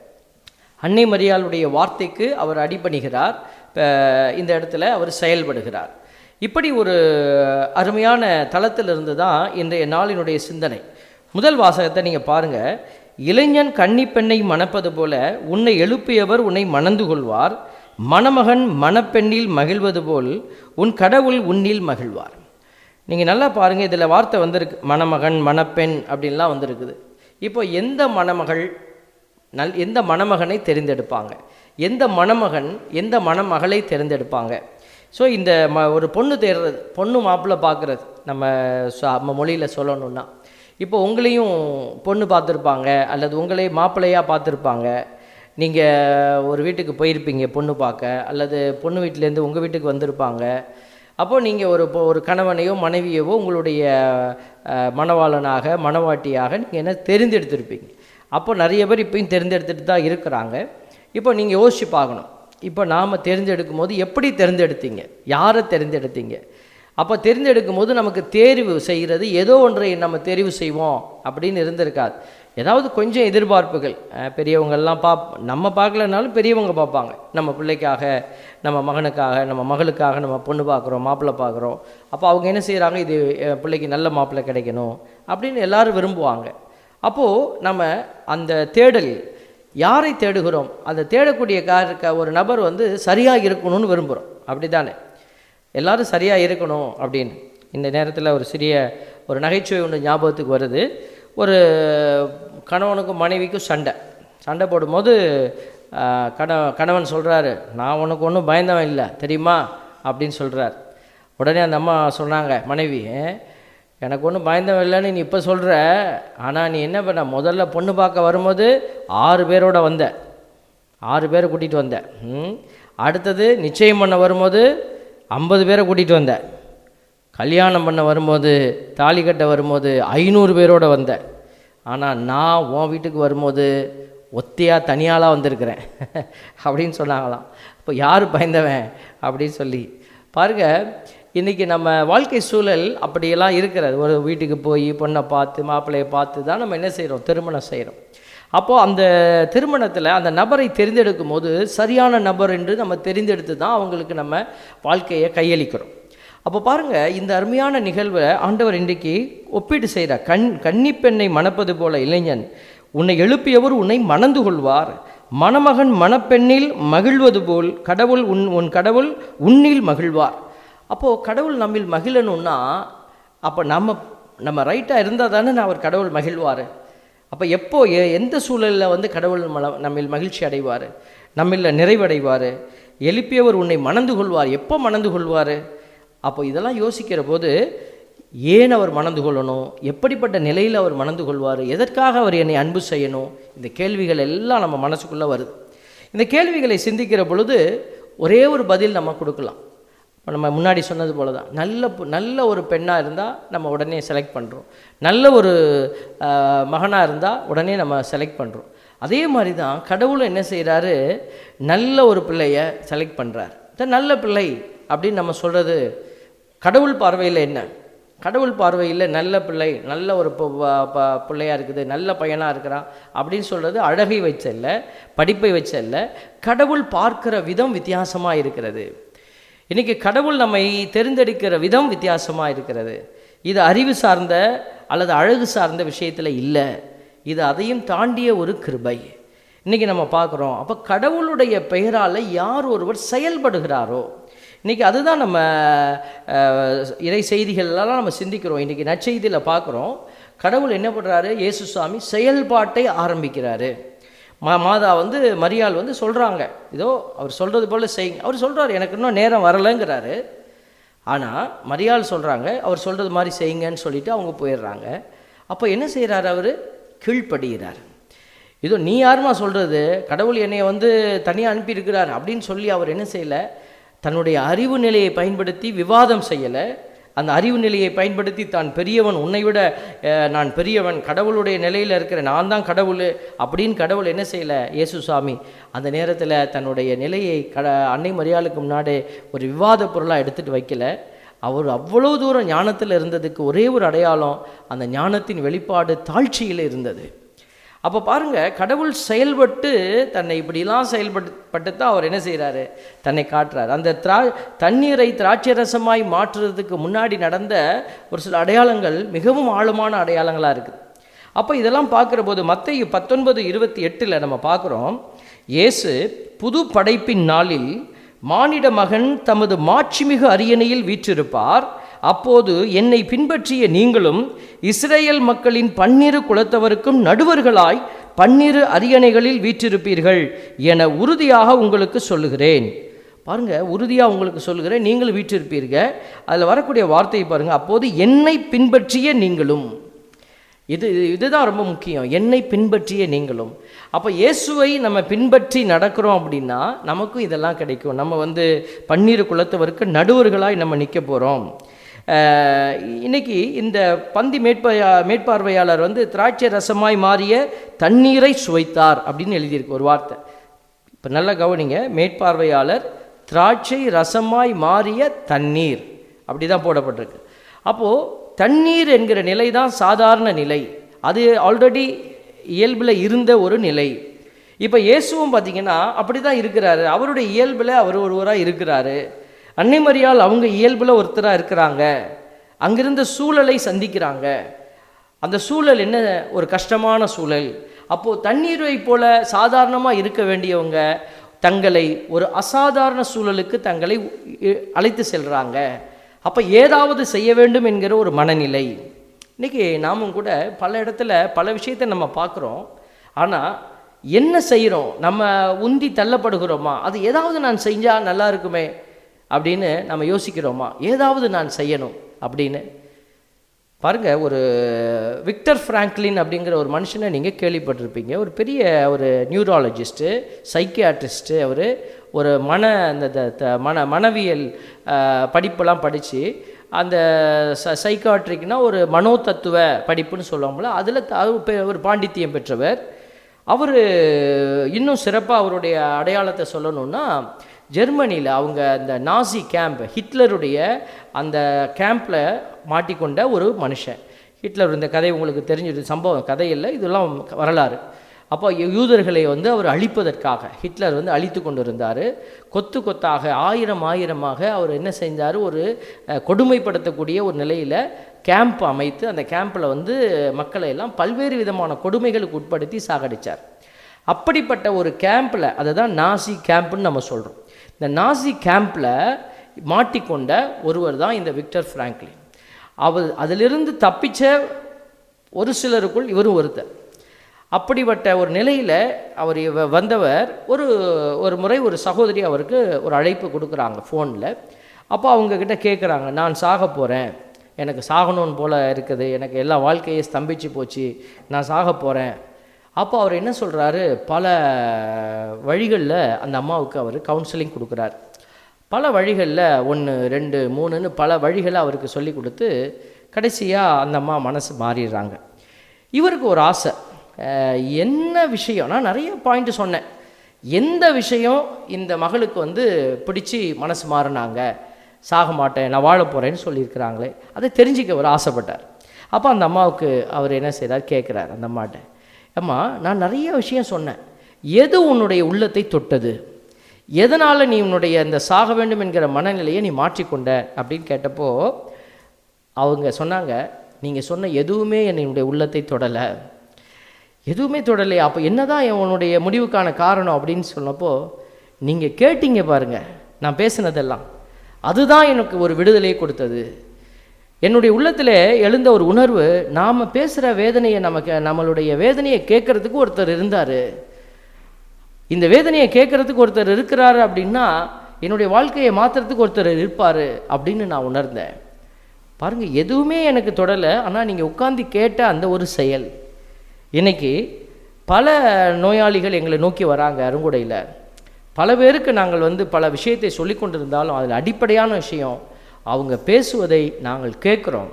அன்னை மரியாளுடைய வார்த்தைக்கு அவர் அடிபணிகிறார் இப்ப இந்த இடத்துல அவர் செயல்படுகிறார் இப்படி ஒரு அருமையான தளத்திலிருந்து தான் இன்றைய நாளினுடைய சிந்தனை முதல் வாசகத்தை நீங்கள் பாருங்கள் இளைஞன் கன்னிப்பெண்ணை மணப்பது போல உன்னை எழுப்பியவர் உன்னை மணந்து கொள்வார் மணமகன் மணப்பெண்ணில் மகிழ்வது போல் உன் கடவுள் உன்னில் மகிழ்வார் நீங்கள் நல்லா பாருங்கள் இதில் வார்த்தை வந்திருக்கு மணமகன் மணப்பெண் அப்படின்லாம் வந்திருக்குது இப்போ எந்த மணமகள் நல் எந்த மணமகனை தெரிந்தெடுப்பாங்க எந்த மணமகன் எந்த மணமகளை தேர்ந்தெடுப்பாங்க ஸோ இந்த ம ஒரு பொண்ணு தேடுறது பொண்ணு மாப்பிள்ளை பார்க்குறது நம்ம ச- நம்ம மொழியில் சொல்லணுன்னா இப்போ உங்களையும் பொண்ணு பார்த்துருப்பாங்க அல்லது உங்களே மாப்பிள்ளையாக பார்த்துருப்பாங்க நீங்கள் ஒரு வீட்டுக்கு போயிருப்பீங்க பொண்ணு பார்க்க அல்லது பொண்ணு வீட்டிலேருந்து உங்கள் வீட்டுக்கு வந்திருப்பாங்க அப்போது நீங்கள் ஒரு பொ- ஒரு கணவனையோ மனைவியவோ உங்களுடைய அஹ், மணவாளனாக மணவாட்டியாக நீங்கள் என்ன தெரிந்தெடுத்திருப்பீங்க அப்போ நிறைய பேர் இப்பயும் தேர்ந்தெடுத்துட்டு தான் இருக்கிறாங்க இப்போ நீங்கள் யோசிச்சு பார்க்கணும் இப்போ நாம் தேர்ந்தெடுக்கும் போது எப்படி தேர்ந்தெடுத்தீங்க யாரை தேர்ந்தெடுத்தீங்க அப்போ தேர்ந்தெடுக்கும் போது நமக்கு தேர்வு செய்கிறது ஏதோ ஒன்றை நம்ம தெரிவு செய்வோம் அப்படின்னு இருந்திருக்காது ஏதாவது கொஞ்சம் எதிர்பார்ப்புகள் அஹ், பெரியவங்கெல்லாம் பாப் நம்ம பார்க்கலனாலும் பெரியவங்க பார்ப்பாங்க நம்ம பிள்ளைக்காக நம்ம மகனுக்காக நம்ம மகளுக்காக நம்ம பொண்ணு பார்க்குறோம் மாப்பிள்ளை பார்க்குறோம் அப்போ அவங்க என்ன செய்கிறாங்க இது என் பிள்ளைக்கு நல்ல மாப்பிள்ளை கிடைக்கணும் அப்படின்னு எல்லாரும் விரும்புவாங்க அப்போது நம்ம அந்த தேடல் யாரை தேடுகிறோம் அந்த தேடக்கூடிய கார் க- ஒரு நபர் வந்து சரியாக இருக்கணும்னு விரும்புகிறோம் அப்படி தானே எல்லாரும் சரியாக இருக்கணும் அப்படின்னு இந்த நேரத்தில் ஒரு சிறிய ஒரு நகைச்சுவை ஒன்று ஞாபகத்துக்கு வருது ஒரு கணவனுக்கும் மனைவிக்கும் சண்டை சண்டை போடும்போது ஆஹ், கண கணவன் சொல்கிறாரு நான் உனக்கு ஒன்றும் பயந்தவன் இல்லை தெரியுமா அப்படின்னு சொல்கிறார் உடனே அந்த அம்மா சொன்னாங்க மனைவி எனக்கு ஒன்றும் பயந்தவன் இல்லைன்னு நீ இப்போ சொல்கிற ஆனால் நீ என்ன பண்ண முதல்ல பொண்ணு பார்க்க வரும்போது ஆறு பேரோட வந்த ஆறு பேரை கூட்டிகிட்டு வந்த ம். அடுத்தது நிச்சயம் பண்ண வரும்போது ஐம்பது பேரை கூட்டிகிட்டு வந்த கல்யாணம் பண்ண வரும்போது தாலி கட்ட வரும்போது ஐநூறு பேரோட வந்த ஆனால் நான் உன் வீட்டுக்கு வரும்போது ஒத்தையாக தனியாளாக வந்திருக்கிறேன் அப்படின்னு சொன்னாங்களாம் இப்போ யார் பயந்தவன் அப்படின்னு சொல்லி பாருங்க இன்றைக்கி நம்ம வாழ்க்கை சூழல் அப்படியெல்லாம் இருக்கிறது ஒரு வீட்டுக்கு போய் பொண்ணை பார்த்து மாப்பிள்ளையை பார்த்து தான் நம்ம என்ன செய்கிறோம் திருமணம் செய்கிறோம் அப்போது அந்த திருமணத்தில் அந்த நபரை தெரிந்தெடுக்கும் போது சரியான நபர் என்று நம்ம தெரிந்தெடுத்து தான் அவங்களுக்கு நம்ம வாழ்க்கையை கையளிக்கிறோம் அப்போ பாருங்க இந்த அருமையான நிகழ்வை ஆண்டவர் இன்றைக்கு ஒப்பீடு செய்கிறார் கண் கன்னிப்பெண்ணை மணப்பது போல இளைஞன் உன்னை எழுப்பியவர் உன்னை மணந்து கொள்வார் மணமகன் மணப்பெண்ணில் மகிழ்வது போல் கடவுள் உன் உன் கடவுள் உன்னில் மகிழ்வார் அப்போது கடவுள் நம்மில் மகிழணும்னா அப்போ நம்ம நம்ம ரைட்டாக இருந்தால் தானே நான் அவர் கடவுள் மகிழ்வார் அப்போ எப்போ எ- எந்த சூழலில் வந்து கடவுள் மல நம்மில் மகிழ்ச்சி அடைவார் நம்மில் நிறைவடைவார் எழுப்பியவர் உன்னை மணந்து கொள்வார் எப்போ மணந்து கொள்வார் அப்போ இதெல்லாம் யோசிக்கிற போது ஏன் அவர் மணந்து கொள்ளணும் எப்படிப்பட்ட நிலையில் அவர் மணந்து கொள்வார் எதற்காக அவர் என்னை அன்பு செய்யணும் இந்த கேள்விகள் எல்லாம் நம்ம மனசுக்குள்ளே வருது இந்த கேள்விகளை சிந்திக்கிற பொழுது ஒரே ஒரு பதில் நம்ம கொடுக்கலாம் இப்ப நம்ம முன்னாடி சொன்னது போல தான் நல்ல பொ- நல்ல ஒரு பெண்ணாக இருந்தால் நம்ம உடனே செலக்ட் பண்ணுறோம் நல்ல ஒரு மகனாக இருந்தால் உடனே நம்ம செலக்ட் பண்ணுறோம் அதே மாதிரி தான் கடவுள் என்ன செய்கிறாரு நல்ல ஒரு பிள்ளைய செலக்ட் பண்ணுறார் நல்ல பிள்ளை அப்படின்னு நம்ம சொல்கிறது கடவுள் பார்வையில் என்ன கடவுள் பார்வையில் நல்ல பிள்ளை நல்ல ஒரு பு- ப- ப- பிள்ளையா இருக்குது நல்ல பையனாக இருக்கிறான் அப்படின்னு சொல்கிறது அழகை வச்சல்ல படிப்பை வச்சல்ல கடவுள் பார்க்கிற விதம் வித்தியாசமாக இருக்கிறது இன்னைக்கு கடவுள் நம்மை தெரிந்தெடுக்கிற விதம் வித்தியாசமாக இருக்கிறது இது அறிவு சார்ந்த அல்லது அழகு சார்ந்த விஷயத்தில் இல்லை இது அதையும் தாண்டிய ஒரு கிருபை இன்னைக்கு நம்ம பார்க்குறோம் அப்போ கடவுளுடைய பெயரால் யார் ஒருவர் செயல்படுகிறாரோ இன்னைக்கு அதுதான் நம்ம அஹ், இறை செய்திகள்லாம் நம்ம சிந்திக்கிறோம் இன்னைக்கு நற்செய்தியில் பார்க்குறோம் கடவுள் என்ன பண்ணுறாரு இயேசு சுவாமி செயல்பாட்டை ஆரம்பிக்கிறாரு மா மாதா வந்து மரியாள் வந்து சொல்கிறாங்க இதோ அவர் சொல்கிறது போல் செய்யுங்க அவர் சொல்கிறாரு எனக்கு இன்னும் நேரம் வரலைங்கிறாரு ஆனால் மரியாள் சொல்கிறாங்க அவர் சொல்கிறது மாதிரி செய்யுங்கன்னு சொல்லிட்டு அவங்க போயிடுறாங்க அப்போ என்ன செய்கிறாரு அவர் கீழ்ப்படுகிறார் இதோ நீ யாருமா சொல்கிறது கடவுள் என்னை வந்து தனியாக அனுப்பியிருக்கிறார் அப்படின்னு சொல்லி அவர் என்ன செய்யலை தன்னுடைய அறிவு நிலையை பயன்படுத்தி விவாதம் செய்யலை அந்த அறிவு நிலையை பயன்படுத்தி தான் பெரியவன் உன்னை விட அஹ், நான் பெரியவன் கடவுளுடைய நிலையில் இருக்கிற நான் தான் கடவுள் அப்படின்னு கடவுள் என்ன செய்யலை இயேசு சாமி அந்த நேரத்தில் தன்னுடைய நிலையை கட அன்னை மரியாளுக்கு முன்னாடி ஒரு விவாத பொருளாக எடுத்துகிட்டு வைக்கல அவர் அவ்வளோ தூரம் ஞானத்தில் இருந்ததுக்கு ஒரே ஒரு அடையாளம் அந்த ஞானத்தின் வெளிப்பாடு தாழ்ச்சியில் இருந்தது அப்போ பாருங்க கடவுள் செயல்பட்டு தன்னை இப்படிலாம் செயல்பட்டு தான் அவர் என்ன செய்கிறாரு தன்னை காட்டுறார் அந்த திரா தண்ணீரை திராட்சை ரசமாய் மாற்றுறதுக்கு முன்னாடி நடந்த ஒரு சில அடையாளங்கள் மிகவும் ஆழமான அடையாளங்களாக இருக்குது அப்போ இதெல்லாம் பார்க்குற போது மத்திய பத்தொன்பது இருபத்தி எட்டில் நம்ம பார்க்குறோம் இயேசு புது படைப்பின் நாளில் மானிட மகன் தமது மாட்சிமிகு அரியணையில் வீற்றிருப்பார் அப்போது என்னை பின்பற்றிய நீங்களும் இஸ்ரேல் மக்களின் பன்னிரு குலத்தவருக்கும் நடுவர்களாய் பன்னிரு அரியணைகளில் வீற்றிருப்பீர்கள் என உறுதியாக உங்களுக்கு சொல்லுகிறேன் பாருங்க உறுதியாக உங்களுக்கு சொல்லுகிறேன் நீங்களும் வீற்றிருப்பீர்கள் அதில் வரக்கூடிய வார்த்தையை பாருங்க அப்போது என்னை பின்பற்றிய நீங்களும் இது இதுதான் ரொம்ப முக்கியம் என்னை பின்பற்றிய நீங்களும் அப்போ இயேசுவை நம்ம பின்பற்றி நடக்கிறோம் அப்படின்னா நமக்கும் இதெல்லாம் கிடைக்கும் நம்ம வந்து பன்னீர் குலத்தவருக்கு நடுவர்களாய் நம்ம நிற்க போகிறோம் இன்னைக்கு இந்த பந்தி மேற்பா மேற்பார்வையாளர் வந்து திராட்சை ரசமாய் மாறிய தண்ணீரை சுவைத்தார் அப்படின்னு எழுதியிருக்கு ஒரு வார்த்தை இப்போ நல்லா கவனிங்க மேற்பார்வையாளர் திராட்சை ரசமாய் மாறிய தண்ணீர் அப்படி தான் போடப்பட்டிருக்கு அப்போது தண்ணீர் என்கிற நிலை தான் சாதாரண நிலை அது ஆல்ரெடி இயல்பில் இருந்த ஒரு நிலை இப்போ இயேசுவும் பார்த்தீங்கன்னா அப்படி தான் இருக்கிறாரு அவருடைய இயல்பில் அவர் ஒருவராக இருக்கிறாரு அன்னை மரியாள் அவங்க இயல்பில் ஒருத்தராக இருக்கிறாங்க அங்கிருந்த சூழலை சந்திக்கிறாங்க அந்த சூழல் என்ன ஒரு கஷ்டமான சூழல் அப்போது தண்ணீரை போல சாதாரணமாக இருக்க வேண்டியவங்க தங்களை ஒரு அசாதாரண சூழலுக்கு தங்களை இ- அழைத்து செல்கிறாங்க அப்போ ஏதாவது செய்ய வேண்டும் என்கிற ஒரு மனநிலை இன்னைக்கு நாமும் கூட பல இடத்துல பல விஷயத்தை நம்ம பார்க்குறோம் ஆனால் என்ன செய்கிறோம் நம்ம உந்தி தள்ளப்படுகிறோமா அது ஏதாவது நான் செஞ்சால் நல்லா இருக்குமே அப்படின்னு நம்ம யோசிக்கிறோமா ஏதாவது நான் செய்யணும் அப்படின்னு பாருங்க ஒரு விக்டர் ஃப்ராங்க்லின் அப்படிங்கிற ஒரு மனுஷனை நீங்கள் கேள்விப்பட்டிருப்பீங்க ஒரு பெரிய ஒரு நியூராலஜிஸ்ட்டு சைக்கியாட்ரிஸ்ட்டு அவர் ஒரு மன அந்த த- த- மன மனவியல் அஹ், படிப்பெல்லாம் படித்து அந்த ச சைக்காட்ரிக்னா ஒரு மனோதத்துவ படிப்புன்னு சொல்லுவாங்களா அதில் ஒரு பாண்டித்தியம் பெற்றவர் அவர் இன்னும் சிறப்பாக அவருடைய அடையாளத்தை சொல்லணும்னா ஜெர்மனியில் அவங்க அந்த நாசி கேம்ப் ஹிட்லருடைய அந்த கேம்பில் மாட்டிக்கொண்ட ஒரு மனுஷன் ஹிட்லர் இந்த கதை உங்களுக்கு தெரிஞ்சது சம்பவம் கதை இல்லை இதெல்லாம் வரலாறு அப்போ யூதர்களை வந்து அவர் அழிப்பதற்காக ஹிட்லர் வந்து அழித்து கொண்டு இருந்தார் கொத்து கொத்தாக ஆயிரம் ஆயிரமாக அவர் என்ன செஞ்சார் ஒரு அஹ், கொடுமைப்படுத்தக்கூடிய ஒரு நிலையில் கேம்ப் அமைத்து அந்த கேம்பில் வந்து மக்களை எல்லாம் பல்வேறு விதமான கொடுமைகளுக்கு உட்படுத்தி சாகடிச்சார் அப்படிப்பட்ட ஒரு கேம்பில் அதை தான் நாசி கேம்ப்னு நம்ம சொல்கிறோம் இந்த நாசி கேம்பில் மாட்டிக்கொண்ட ஒருவர் தான் இந்த விக்டர் ஃப்ராங்க்லின் அவர் அதிலிருந்து தப்பிச்ச ஒரு சிலருக்குள் இவரும் ஒருத்தர் அப்படிப்பட்ட ஒரு நிலையில் அவர் இவ- வந்தவர் ஒரு ஒரு முறை ஒரு சகோதரி அவருக்கு ஒரு அழைப்பு கொடுக்குறாங்க ஃபோனில் அப்போ அவங்க கிட்ட கேட்குறாங்க நான் சாக போகிறேன் எனக்கு சாகணும்னு போல் இருக்குது எனக்கு எல்லா வாழ்க்கையே ஸ்தம்பிச்சு போச்சு நான் சாக போகிறேன் அப்போ அவர் என்ன சொல்கிறாரு பல வழிகளில் அந்த அம்மாவுக்கு அவர் கவுன்சிலிங் கொடுக்குறார் பல வழிகளில் ஒன்று ரெண்டு மூணுன்னு பல வழிகளை அவருக்கு சொல்லி கொடுத்து கடைசியாக அந்த அம்மா மனசு மாறிடுறாங்க இவருக்கு ஒரு ஆசை அஹ், என்ன விஷயம் நான் நிறைய பாயிண்ட் சொன்னேன் எந்த விஷயம் இந்த மகளுக்கு வந்து பிடிச்சி மனசு மாறினாங்க சாக மாட்டேன் நான் வாழ போகிறேன்னு சொல்லியிருக்கிறாங்களே அதை தெரிஞ்சுக்க அவர் ஆசைப்பட்டார் அப்போ அந்த அம்மாவுக்கு அவர் என்ன செய்கிறார் கேட்குறார் அந்த அம்மாட்ட அம்மா நான் நிறைய விஷயம் சொன்னேன் எது உன்னுடைய உள்ளத்தை தொட்டது எதனால் நீ உன்னுடைய இந்த சாக வேண்டும் என்கிற மனநிலையை நீ மாற்றிக்கொண்ட அப்படின்னு கேட்டப்போ அவங்க சொன்னாங்க நீங்கள் சொன்ன எதுவுமே என்னுடைய உள்ளத்தை தொடலை எதுவுமே தொடலையா அப்போ என்னதான் உன்னுடைய முடிவுக்கான காரணம் அப்படின்னு சொன்னப்போ நீங்கள் கேட்டீங்க பாருங்க நான் பேசினதெல்லாம் அதுதான் எனக்கு ஒரு விடுதலையை கொடுத்தது என்னுடைய உள்ளத்தில் எழுந்த ஒரு உணர்வு நாம் பேசுகிற வேதனையை நமக்கு நம்மளுடைய வேதனையை கேட்கறதுக்கு ஒருத்தர் இருந்தார் இந்த வேதனையை கேட்கறதுக்கு ஒருத்தர் இருக்கிறாரு அப்படின்னா என்னுடைய வாழ்க்கையை மாற்றுறதுக்கு ஒருத்தர் இருப்பார் அப்படின்னு நான் உணர்ந்தேன் பாருங்க எதுவுமே எனக்கு தொடலை ஆனால் நீங்கள் உட்கார்ந்து கேட்ட அந்த ஒரு செயல் இன்னைக்கு பல நோயாளிகள் எங்களை நோக்கி வராங்க அருங்குடையில் பல பேருக்கு நாங்கள் வந்து பல விஷயத்தை சொல்லி கொண்டிருந்தாலும் அதில் அடிப்படையான விஷயம் அவங்க பேசுவதை நாங்கள் கேட்குறோம்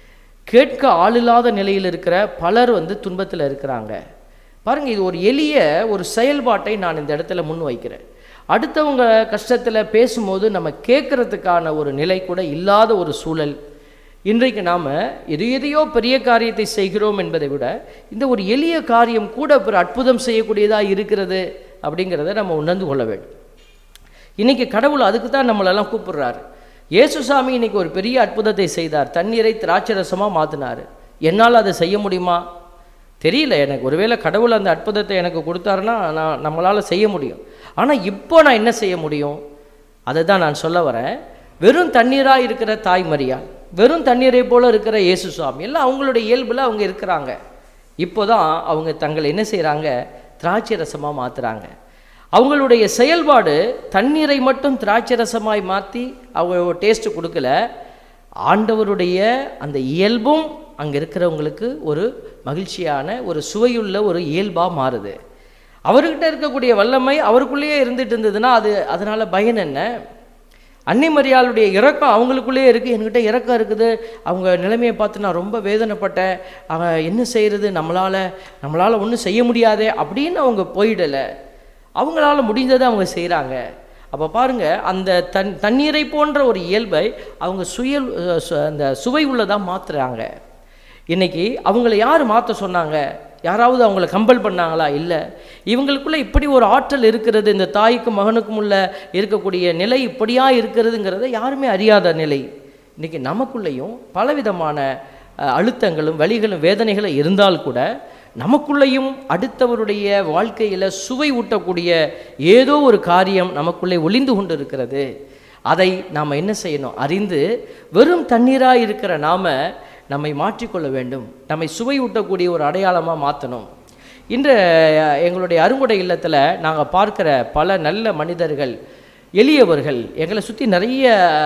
கேட்க ஆளில்லாத நிலையில் இருக்கிற பலர் வந்து துன்பத்தில் இருக்கிறாங்க பாருங்க இது ஒரு எளிய ஒரு செயல்பாட்டை நான் இந்த இடத்துல முன் வைக்கிறேன் அடுத்தவங்க கஷ்டத்தில் பேசும்போது நம்ம கேட்கறதுக்கான ஒரு நிலை கூட இல்லாத ஒரு சூழல் இன்றைக்கு நாம் எது எதையோ பெரிய காரியத்தை செய்கிறோம் என்பதை விட இந்த ஒரு எளிய காரியம் கூட ஒரு அற்புதம் செய்யக்கூடியதாக இருக்கிறது அப்படிங்கிறத நம்ம உணர்ந்து கொள்ள வேண்டும் இன்னைக்கு கடவுள் அதுக்கு தான் நம்மளெல்லாம் கூப்பிடுறாரு இயேசுசாமி இன்னைக்கு ஒரு பெரிய அற்புதத்தை செய்தார் தண்ணீரை திராட்சரசமாக மாற்றினார் என்னால் அதை செய்ய முடியுமா தெரியல எனக்கு ஒருவேளை கடவுள் அந்த அற்புதத்தை எனக்கு கொடுத்தாருன்னா நான் நம்மளால் செய்ய முடியும் ஆனால் இப்போ நான் என்ன செய்ய முடியும் அதை தான் நான் சொல்ல வரேன் வெறும் தண்ணீராக இருக்கிற தாய் மரியாள் வெறும் தண்ணீரை போல இருக்கிற இயேசு சுவாமி எல்லாம் அவங்களுடைய இயல்பில் அவங்க இருக்கிறாங்க இப்போ தான் அவங்க தங்களை என்ன செய்கிறாங்க திராட்சை ரசமாக மாற்றுறாங்க அவங்களுடைய செயல்பாடு தண்ணீரை மட்டும் திராட்சை ரசமாய் மாற்றி அவங்க டேஸ்ட் கொடுக்கல ஆண்டவருடைய அந்த இயல்பும் அங்கே இருக்கிறவங்களுக்கு ஒரு மகிழ்ச்சியான ஒரு சுவையுள்ள ஒரு இயல்பாக மாறுது அவர்கிட்ட இருக்கக்கூடிய வல்லமை அவருக்குள்ளேயே இருந்துட்டு இருந்ததுன்னா அது அதனால் பயன் என்ன அன்னை மரியாளுடைய இறக்கம் அவங்களுக்குள்ளேயே இருக்குது என்கிட்ட இறக்கம் இருக்குது அவங்க நிலைமையை பார்த்து நான் ரொம்ப வேதனைப்பட்டேன் அவன் என்ன செய்கிறது நம்மளால் நம்மளால் ஒன்றும் செய்ய முடியாதே அப்படின்னு அவங்க போயிடலை அவங்களால முடிஞ்சதை அவங்க செய்கிறாங்க அப்போ பாருங்க அந்த தன் தண்ணீரை போன்ற ஒரு இயல்பை அவங்க சுயல் அஹ் சு- அந்த சுவை உள்ளதாக மாற்றுறாங்க இன்னைக்கு அவங்கள யார் மாற்ற சொன்னாங்க யாராவது அவங்கள கம்பல் பண்ணாங்களா இல்லை இவங்களுக்குள்ள இப்படி ஒரு ஆற்றல் இருக்கிறது இந்த தாய்க்கும் மகனுக்கும் உள்ள இருக்கக்கூடிய நிலை இப்படியா இருக்கிறதுங்கிறத யாருமே அறியாத நிலை இன்னைக்கு நமக்குள்ளேயும் பலவிதமான அஹ், அழுத்தங்களும் வலிகளும் வேதனைகளும் இருந்தால் கூட நமக்குள்ளேயும் அடுத்தவருடைய வாழ்க்கையில் சுவை ஊட்டக்கூடிய ஏதோ ஒரு காரியம் நமக்குள்ளே ஒளிந்து கொண்டு இருக்கிறது அதை நாம் என்ன செய்யணும் அறிந்து வெறும் தண்ணீராக இருக்கிற நாம நம்மை மாற்றிக்கொள்ள வேண்டும் நம்மை சுவை ஊட்டக்கூடிய ஒரு அடையாளமாக மாற்றணும் இன்று அஹ், எங்களுடைய அருங்குடை இல்லத்தில் நாங்கள் பார்க்கிற பல நல்ல மனிதர்கள் எளியவர்கள் எங்களை சுற்றி நிறைய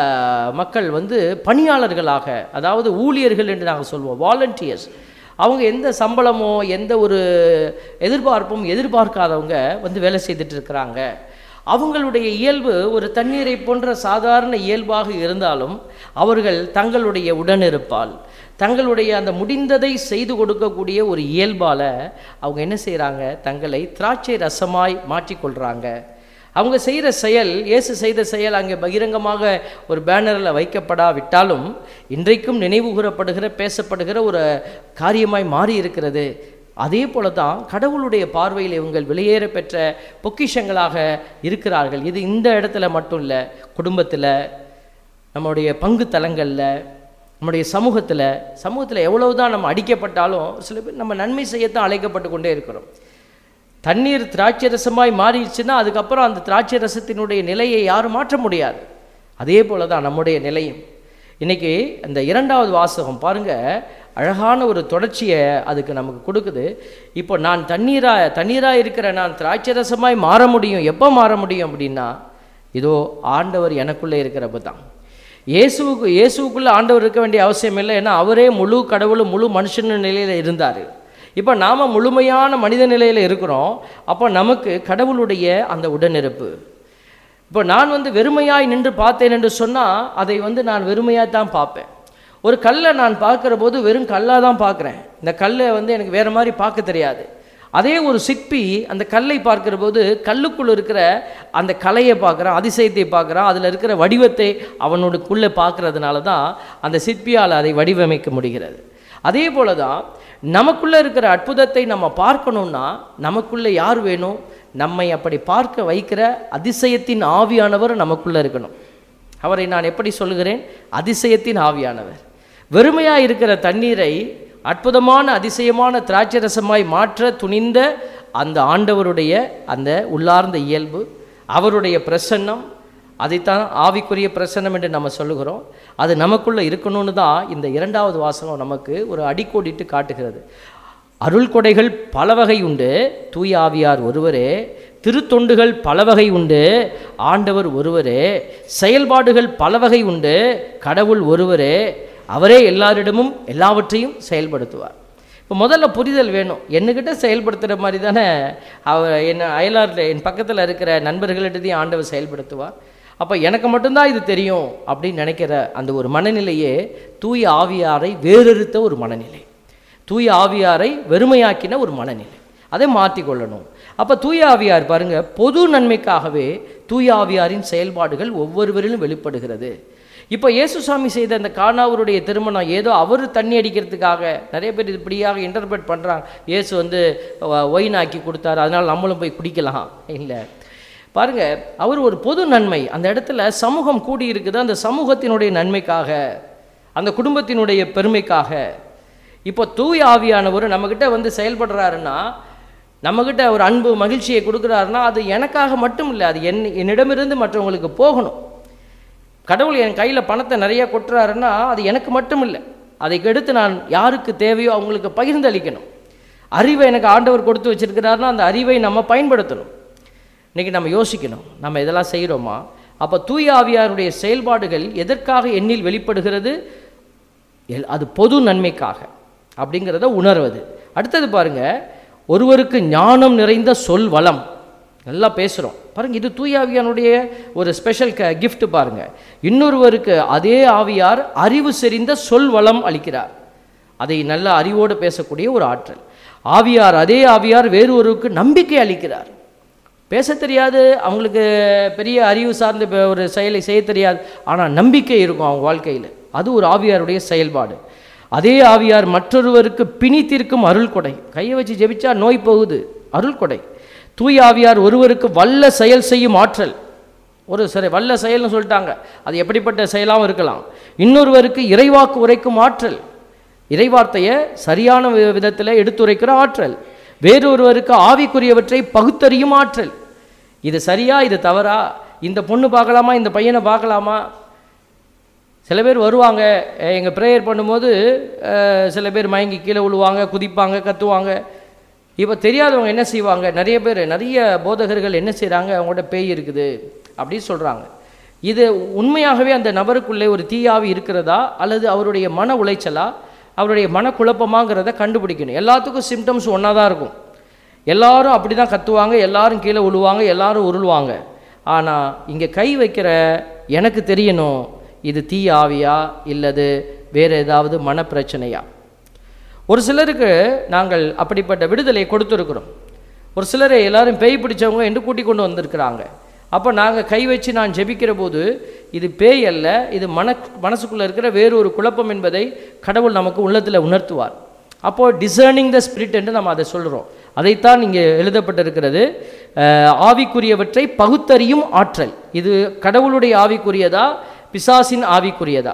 மக்கள் வந்து பணியாளர்களாக அதாவது ஊழியர்கள் என்று நாங்கள் சொல்லுவோம் வாலண்டியர்ஸ் அவங்க எந்த சம்பளமோ எந்த ஒரு எதிர்பார்ப்பும் எதிர்பார்க்காதவங்க வந்து வேலை செய்துட்டு இருக்கிறாங்க அவங்களுடைய இயல்பு ஒரு தண்ணீரை போன்ற சாதாரண இயல்பாக இருந்தாலும் அவர்கள் தங்களுடைய உடனிருப்பால் தங்களுடைய அந்த முடிந்ததை செய்து கொடுக்கக்கூடிய ஒரு இயல்பால அவங்க என்ன செய்கிறாங்க தங்களை திராட்சை ரசமாய் மாற்றிக்கொள்கிறாங்க அவங்க செய்கிற செயல் இயேசு செய்த செயல் அங்கே பகிரங்கமாக ஒரு பேனரில் வைக்கப்படாவிட்டாலும் இன்றைக்கும் நினைவு கூறப்படுகிற பேசப்படுகிற ஒரு காரியமாய் மாறி இருக்கிறது அதே போல தான் கடவுளுடைய பார்வையில் இவங்கள் வெளியேற பெற்ற பொக்கிஷங்களாக இருக்கிறார்கள் இது இந்த இடத்துல மட்டும் இல்லை குடும்பத்தில் நம்முடைய பங்கு தலங்களில் நம்முடைய சமூகத்தில் சமூகத்தில் எவ்வளவுதான் நம்ம அடிக்கப்பட்டாலும் சில பேர் நம்ம நன்மை செய்யத்தான் அழைக்கப்பட்டு கொண்டே இருக்கிறோம் தண்ணீர் திராட்சை ரசமாய் மாறிடுச்சுன்னா அதுக்கப்புறம் அந்த திராட்சை ரசத்தினுடைய நிலையை யாரும் மாற்ற முடியாது அதே போல தான் நம்முடைய நிலையும் இன்னைக்கு அந்த இரண்டாவது வாசகம் பாருங்க அழகான ஒரு தொடர்ச்சியை அதுக்கு நமக்கு கொடுக்குது இப்போ நான் தண்ணீரா தண்ணீரா இருக்கிற நான் திராட்சை ரசமாய் மாற முடியும் எப்போ மாற முடியும் அப்படின்னா இதோ ஆண்டவர் எனக்குள்ளே இருக்கிறப்ப தான் இயேசுவுக்கு இயேசுவுக்குள்ளே ஆண்டவர் இருக்க வேண்டிய அவசியம் இல்லை ஏன்னா அவரே முழு கடவுளும் முழு மனுஷன் நிலையில் இருந்தார் இப்போ நாம் முழுமையான மனித நிலையில் இருக்கிறோம் அப்போ நமக்கு கடவுளுடைய அந்த உடனிருப்பு இப்போ நான் வந்து வெறுமையாய் நின்று பார்த்தேன் என்று சொன்னால் அதை வந்து நான் வெறுமையாக தான் பார்ப்பேன் ஒரு கல்லை நான் பார்க்குற போது வெறும் கல்லாக தான் பார்க்குறேன் இந்த கல்லை வந்து எனக்கு வேறு மாதிரி பார்க்க தெரியாது அதே ஒரு சிற்பி அந்த கல்லை பார்க்கிற போது கல்லுக்குள் இருக்கிற அந்த கலையை பார்க்குறான் அதிசயத்தை பார்க்குறான் அதில் இருக்கிற வடிவத்தை அவனுக்குள்ளே பார்க்கறதுனால தான் அந்த சிற்பியால் அதை வடிவமைக்க முடிகிறது அதே போல தான் நமக்குள்ளே இருக்கிற அற்புதத்தை நம்ம பார்க்கணும்னா நமக்குள்ளே யார் வேணும் நம்மை அப்படி பார்க்க வைக்கிற அதிசயத்தின் ஆவியானவர் நமக்குள்ளே இருக்கணும் அவரை நான் எப்படி சொல்லுகிறேன் அதிசயத்தின் ஆவியானவர் வெறுமையாக இருக்கிற தண்ணீரை அற்புதமான அதிசயமான திராட்சை ரசமாய் மாற்ற துணிந்த அந்த ஆண்டவருடைய அந்த உள்ளார்ந்த இயல்பு அவருடைய பிரசன்னம் அதைத்தான் ஆவிக்குரிய பிரசன்னம் என்று நம்ம சொல்லுகிறோம் அது நமக்குள்ளே இருக்கணும்னு தான் இந்த இரண்டாவது வாசகம் நமக்கு ஒரு அடிக்கோடிட்டு காட்டுகிறது அருள் கொடைகள் பல வகை உண்டு தூய ஆவியார் ஒருவரே திருத்தொண்டுகள் பல வகை உண்டு ஆண்டவர் ஒருவரே செயல்பாடுகள் பல வகை உண்டு கடவுள் ஒருவரே அவரே எல்லாரிடமும் எல்லாவற்றையும் செயல்படுத்துவார் இப்போ முதல்ல புரிதல் வேணும் என்னக்கிட்ட செயல்படுத்துகிற மாதிரி தானே அவர் என்ன அயலாரில் என் பக்கத்தில் இருக்கிற நண்பர்களிடத்தையும் ஆண்டவர் செயல்படுத்துவார் அப்போ எனக்கு மட்டும்தான் இது தெரியும் அப்படின்னு நினைக்கிற அந்த ஒரு மனநிலையே தூய ஆவியாரை வேறறுத்த ஒரு மனநிலை தூய ஆவியாரை வெறுமையாக்கின ஒரு மனநிலை அதை மாற்றிக்கொள்ளணும் அப்போ தூய ஆவியார் பாருங்க பொது நன்மைக்காகவே தூய ஆவியாரின் செயல்பாடுகள் ஒவ்வொருவரிலும் வெளிப்படுகிறது இப்போ இயேசுசாமி செய்த அந்த காணாவருடைய திருமணம் ஏதோ அவர் தண்ணி அடிக்கிறதுக்காக நிறைய பேர் இப்படியாக இன்டர்பிரட் பண்ணுறாங்க இயேசு வந்து ஒயின் ஆக்கி கொடுத்தாரு அதனால் நம்மளும் போய் குடிக்கலாம் இல்லை பாருங்க அவர் ஒரு பொது நன்மை அந்த இடத்துல சமூகம் கூடி இருக்குது அந்த சமூகத்தினுடைய நன்மைக்காக அந்த குடும்பத்தினுடைய பெருமைக்காக இப்போ தூய ஆவியானவர் நம்மக்கிட்ட வந்து செயல்படுறாருன்னா நம்மக்கிட்ட ஒரு அன்பு மகிழ்ச்சியை கொடுக்குறாருன்னா அது எனக்காக மட்டும் இல்லை அது என் என்னிடமிருந்து மற்றவங்களுக்கு போகணும் கடவுள் என் கையில் பணத்தை நிறைய கொட்டுறாருன்னா அது எனக்கு மட்டும் இல்லை அதை கெடுத்து நான் யாருக்கு தேவையோ அவங்களுக்கு பகிர்ந்தளிக்கணும் அறிவை எனக்கு ஆண்டவர் கொடுத்து வச்சிருக்கிறாருன்னா அந்த அறிவை நம்ம பயன்படுத்தணும் இன்றைக்கி நம்ம யோசிக்கணும் நம்ம இதெல்லாம் செய்கிறோமா அப்போ தூய ஆவியாருடைய செயல்பாடுகள் எதற்காக எண்ணில் வெளிப்படுகிறது எல் அது பொது நன்மைக்காக அப்படிங்கிறத உணர்வது அடுத்தது பாருங்க ஒருவருக்கு ஞானம் நிறைந்த சொல் வளம் நல்லா பேசுகிறோம் பாருங்க இது தூய ஆவியானுடைய ஒரு ஸ்பெஷல் க gift பாருங்க இன்னொருவருக்கு அதே ஆவியார் அறிவு செறிந்த சொல் வளம் அளிக்கிறார் அதை நல்ல அறிவோடு பேசக்கூடிய ஒரு ஆற்றல் ஆவியார் அதே ஆவியார் வேறு ஒருவருக்கு நம்பிக்கை அளிக்கிறார் பேச தெரியாது அவங்களுக்கு பெரிய அறிவு சார்ந்த ப- ஒரு செயலை செய்ய தெரியாது ஆனால் நம்பிக்கை இருக்கும் அவங்க வாழ்க்கையில் அது ஒரு ஆவியாருடைய செயல்பாடு அதே ஆவியார் மற்றொருவருக்கு பிணி தீர்க்கும் அருள் கொடை கையை வச்சு ஜெபிச்சா நோய் போகுது அருள் கொடை தூய ஆவியார் ஒருவருக்கு வல்ல செயல் செய்யும் ஆற்றல் ஒரு சரி வல்ல செயல்னு சொல்லிட்டாங்க அது எப்படிப்பட்ட செயலாகவும் இருக்கலாம் இன்னொருவருக்கு இறைவாக்கு உரைக்கும் ஆற்றல் இறைவார்த்தையை சரியான வி- விதத்தில் எடுத்துரைக்கிற ஆற்றல் வேறொருவருக்கு ஆவிக்குரியவற்றை பகுத்தறியும் ஆற்றல் இது சரியா இது தவறா இந்த பொண்ணு பார்க்கலாமா இந்த பையனை பார்க்கலாமா சில பேர் வருவாங்க எங்கள் ப்ரேயர் பண்ணும்போது அஹ், சில பேர் மயங்கி கீழே விழுவாங்க குதிப்பாங்க கத்துவாங்க இப்போ தெரியாதவங்க என்ன செய்வாங்க நிறைய பேர் நிறைய போதகர்கள் என்ன செய்கிறாங்க அவங்கள்ட்ட பேய் இருக்குது அப்படி சொல்கிறாங்க இது உண்மையாகவே அந்த நபருக்குள்ளே ஒரு தீயாவி இருக்கிறதா அல்லது அவருடைய மன உளைச்சலா அவருடைய மனக்குழப்பமாங்கிறத கண்டுபிடிக்கணும் எல்லாத்துக்கும் சிம்டம்ஸ் ஒன்றா தான் இருக்கும் எல்லாரும் அப்படி தான் கத்துவாங்க எல்லாரும் கீழே விழுவாங்க எல்லாரும் உருளுவாங்க ஆனால் இங்கே கை வைக்கிற எனக்கு தெரியணும் இது தீ ஆவியா இல்லது வேறு ஏதாவது மனப்பிரச்சனையா ஒரு சிலருக்கு நாங்கள் அப்படிப்பட்ட விடுதலை கொடுத்துருக்குறோம் ஒரு சிலரை எல்லாரும் பேய் பிடிச்சவங்க என்று கூட்டிக் கொண்டு வந்திருக்கிறாங்க அப்போ நாங்கள் கை வச்சு நான் ஜெபிக்கிற போது இது பேய் அல்ல இது மன மனசுக்குள்ளே இருக்கிற வேறு ஒரு குழப்பம் என்பதை கடவுள் நமக்கு உள்ளத்தில் உணர்த்துவார் அப்போது டிசர்னிங் த ஸ்பிரிட் என்று நம்ம அதை சொல்கிறோம் அதைத்தான் இங்கே எழுதப்பட்டிருக்கிறது அஹ், ஆவிக்குரியவற்றை பகுத்தறியும் ஆற்றல் இது கடவுளுடைய ஆவிக்குரியதா பிசாசின் ஆவிக்குரியதா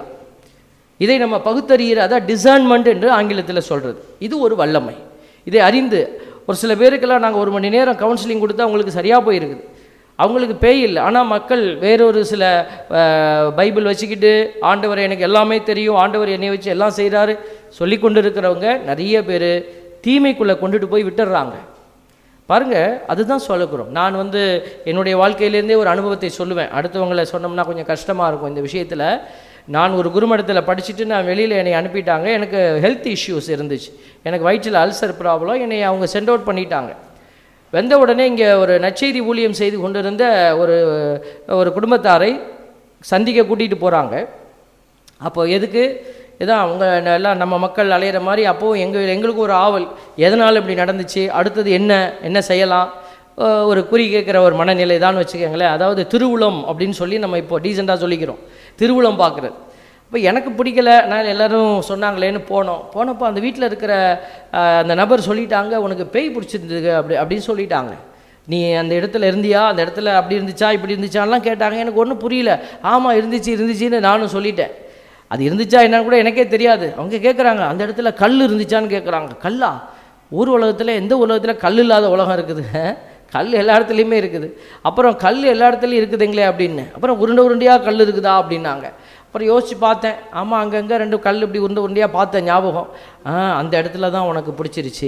இதை நம்ம பகுத்தறிகிற அதான் டிசர்ன்மெண்ட் என்று ஆங்கிலத்தில் சொல்கிறது இது ஒரு வல்லமை இதை அறிந்து ஒரு சில பேருக்கெல்லாம் நாங்கள் ஒரு மணி நேரம் கவுன்சிலிங் கொடுத்தா அவங்களுக்கு சரியாக போயிருக்குது அவங்களுக்கு பேய் இல்லை ஆனால் மக்கள் வேறொரு சில அஹ், பைபிள் வச்சுக்கிட்டு ஆண்டவர் எனக்கு எல்லாமே தெரியும் ஆண்டவர் என்னை வச்சு எல்லாம் செய்கிறாரு சொல்லி கொண்டு இருக்கிறவங்க நிறைய பேர் தீமைக்குள்ளே கொண்டுட்டு போய் விட்டுடுறாங்க பாருங்க அதுதான் சொல்லக்கிறோம் நான் வந்து என்னுடைய வாழ்க்கையிலேருந்தே ஒரு அனுபவத்தை சொல்லுவேன் அடுத்தவங்களை சொன்னோம்னா கொஞ்சம் கஷ்டமாக இருக்கும் இந்த விஷயத்தில் நான் ஒரு குருமடத்தில் படிச்சுட்டு நான் வெளியில் என்னை அனுப்பிட்டாங்க எனக்கு ஹெல்த் இஷ்யூஸ் இருந்துச்சு எனக்கு வயிற்றில் அல்சர் ப்ராப்ளம் என்னை அவங்க சென்ட் அவுட் பண்ணிட்டாங்க வந்த உடனே இங்கே ஒரு நற்செய்தி ஊழியம் செய்து கொண்டிருந்த ஒரு ஒரு குடும்பத்தாரை சந்திக்க கூட்டிகிட்டு போகிறாங்க அப்போ எதுக்கு இதான் அவங்க எல்லாம் நம்ம மக்கள் அலையிற மாதிரி அப்போது எங்கள் எங்களுக்கு ஒரு ஆவல் எதனால் இப்படி நடந்துச்சு அடுத்தது என்ன என்ன செய்யலாம் அஹ் ஒரு குறி கேட்குற ஒரு மனநிலை தான் வச்சுக்கோங்களேன் அதாவது திருவுளம் அப்படின்னு சொல்லி நம்ம இப்போ டீசெண்டாக சொல்லிக்கிறோம் திருவுளம் பார்க்குறது இப்போ எனக்கு பிடிக்கல நான் எல்லாரும் சொன்னாங்களேன்னு போனோம் போனப்போ அந்த வீட்டில் இருக்கிற அஹ், அந்த நபர் சொல்லிட்டாங்க உனக்கு பேய் பிடிச்சிருந்தது அப்படி அப்படின்னு சொல்லிட்டாங்க நீ அந்த இடத்துல இருந்தியா அந்த இடத்துல அப்படி இருந்துச்சா இப்படி இருந்துச்சான்லாம் கேட்டாங்க எனக்கு ஒன்றும் புரியல ஆமாம் இருந்துச்சு இருந்துச்சுன்னு நானும் சொல்லிட்டேன் அது இருந்துச்சா என்னன்னு கூட எனக்கே தெரியாது அவங்க கேட்குறாங்க அந்த இடத்துல கல் இருந்துச்சான்னு கேட்குறாங்க கல்லா ஊர் உலகத்தில் எந்த உலகத்தில் கல் இல்லாத உலகம் இருக்குது கல் எல்லா இடத்துலையுமே இருக்குது அப்புறம் கல் எல்லா இடத்துலையும் இருக்குதுங்களே அப்படின்னு அப்புறம் உருண்டை உருண்டையாக கல் இருக்குதா அப்படின்னாங்க அப்புறம் யோசித்து பார்த்தேன் ஆமாம் அங்கங்கே ரெண்டு கல் இப்படி உருண்டை உருண்டையாக பார்த்தேன் ஞாபகம் ஆ அந்த இடத்துல தான் உனக்கு பிடிச்சிருச்சு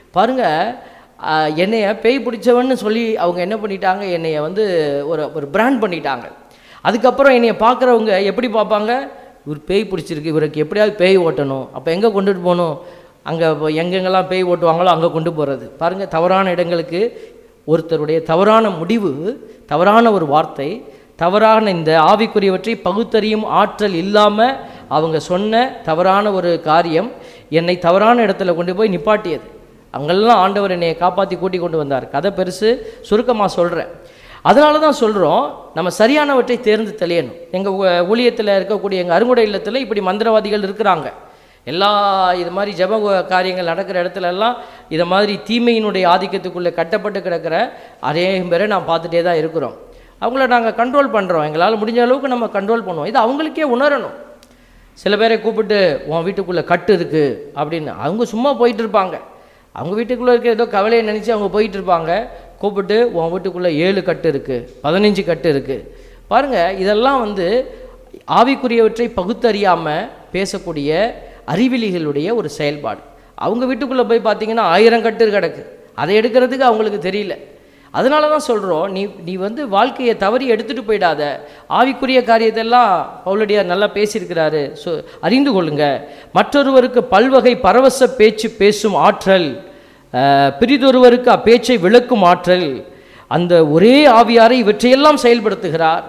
பாருங்கள் என்னைய பேய் பிடிச்சவன்னு சொல்லி அவங்க என்ன பண்ணிட்டாங்க என்னைய வந்து ஒரு ஒரு பிராண்ட் பண்ணிட்டாங்க அதுக்கப்புறம் என்னைய பார்க்குறவங்க எப்படி பார்ப்பாங்க இவர் பேய் பிடிச்சிருக்கு இவருக்கு எப்படியாவது பேய் ஓட்டணும் அப்போ எங்கே கொண்டுட்டு போகணும் அங்கே எங்கெங்கெல்லாம் பேய் ஓட்டுவாங்களோ அங்கே கொண்டு போகிறது பாருங்கள் தவறான இடங்களுக்கு ஒருத்தருடைய தவறான முடிவு தவறான ஒரு வார்த்தை தவறான இந்த ஆவிக்குரியவற்றை பகுத்தறியும் ஆற்றல் இல்லாமல் அவங்க சொன்ன தவறான ஒரு காரியம் என்னை தவறான இடத்துல கொண்டு போய் நிப்பாட்டியது அங்கெல்லாம் ஆண்டவர் என்னை காப்பாற்றி கூட்டி கொண்டு வந்தார் கதை பெருசு சுருக்கமாக சொல்கிறேன் அதனால தான் சொல்கிறோம் நம்ம சரியானவற்றை தேர்ந்து தெளியணும் எங்கள் ஊழியத்தில் இருக்கக்கூடிய எங்கள் அருங்குடை இல்லத்தில் இப்படி மந்திரவாதிகள் இருக்கிறாங்க எல்லா இது மாதிரி ஜெப காரியங்கள் நடக்கிற இடத்துல எல்லாம் இதை மாதிரி தீமையினுடைய ஆதிக்கத்துக்குள்ளே கட்டப்பட்டு கிடக்கிற அநேகம் பேரை நான் பார்த்துட்டே தான் இருக்கிறோம் அவங்கள நாங்கள் கண்ட்ரோல் பண்ணுறோம் எங்களால் முடிஞ்ச அளவுக்கு நம்ம கண்ட்ரோல் பண்ணுவோம் இது அவங்களுக்கே உணரணும் சில பேரை கூப்பிட்டு உன் வீட்டுக்குள்ளே கட்டு இருக்குது அப்படின்னு அவங்க சும்மா போயிட்டு இருப்பாங்க அவங்க வீட்டுக்குள்ளே இருக்க ஏதோ கவலையை நினச்சி அவங்க போயிட்டு இருப்பாங்க கூப்பிட்டு உன் வீட்டுக்குள்ளே ஏழு கட்டு இருக்குது பதினஞ்சு கட்டு இருக்குது பாருங்கள் இதெல்லாம் வந்து ஆவிக்குரியவற்றை பகுத்தறியாமல் பேசக்கூடிய அறிவிலிகளுடைய ஒரு செயல்பாடு அவங்க வீட்டுக்குள்ளே போய் பார்த்தீங்கன்னா ஆயிரம் கட்டு கிடக்கு அதை எடுக்கிறதுக்கு அவங்களுக்கு தெரியல அதனால தான் சொல்கிறோம் நீ நீ வந்து வாழ்க்கையை தவறி எடுத்துகிட்டு போயிடாத ஆவிக்குரிய காரியத்தெல்லாம் பவுலடியார் நல்லா பேசியிருக்கிறாரு ஸோ அறிந்து கொள்ளுங்க மற்றொருவருக்கு பல்வகை பரவச பேச்சு பேசும் ஆற்றல் அஹ், பிறிதொருவருக்கு அப்பேச்சை விளக்கும் ஆற்றல் அந்த ஒரே ஆவியாரை இவற்றையெல்லாம் செயல்படுத்துகிறார்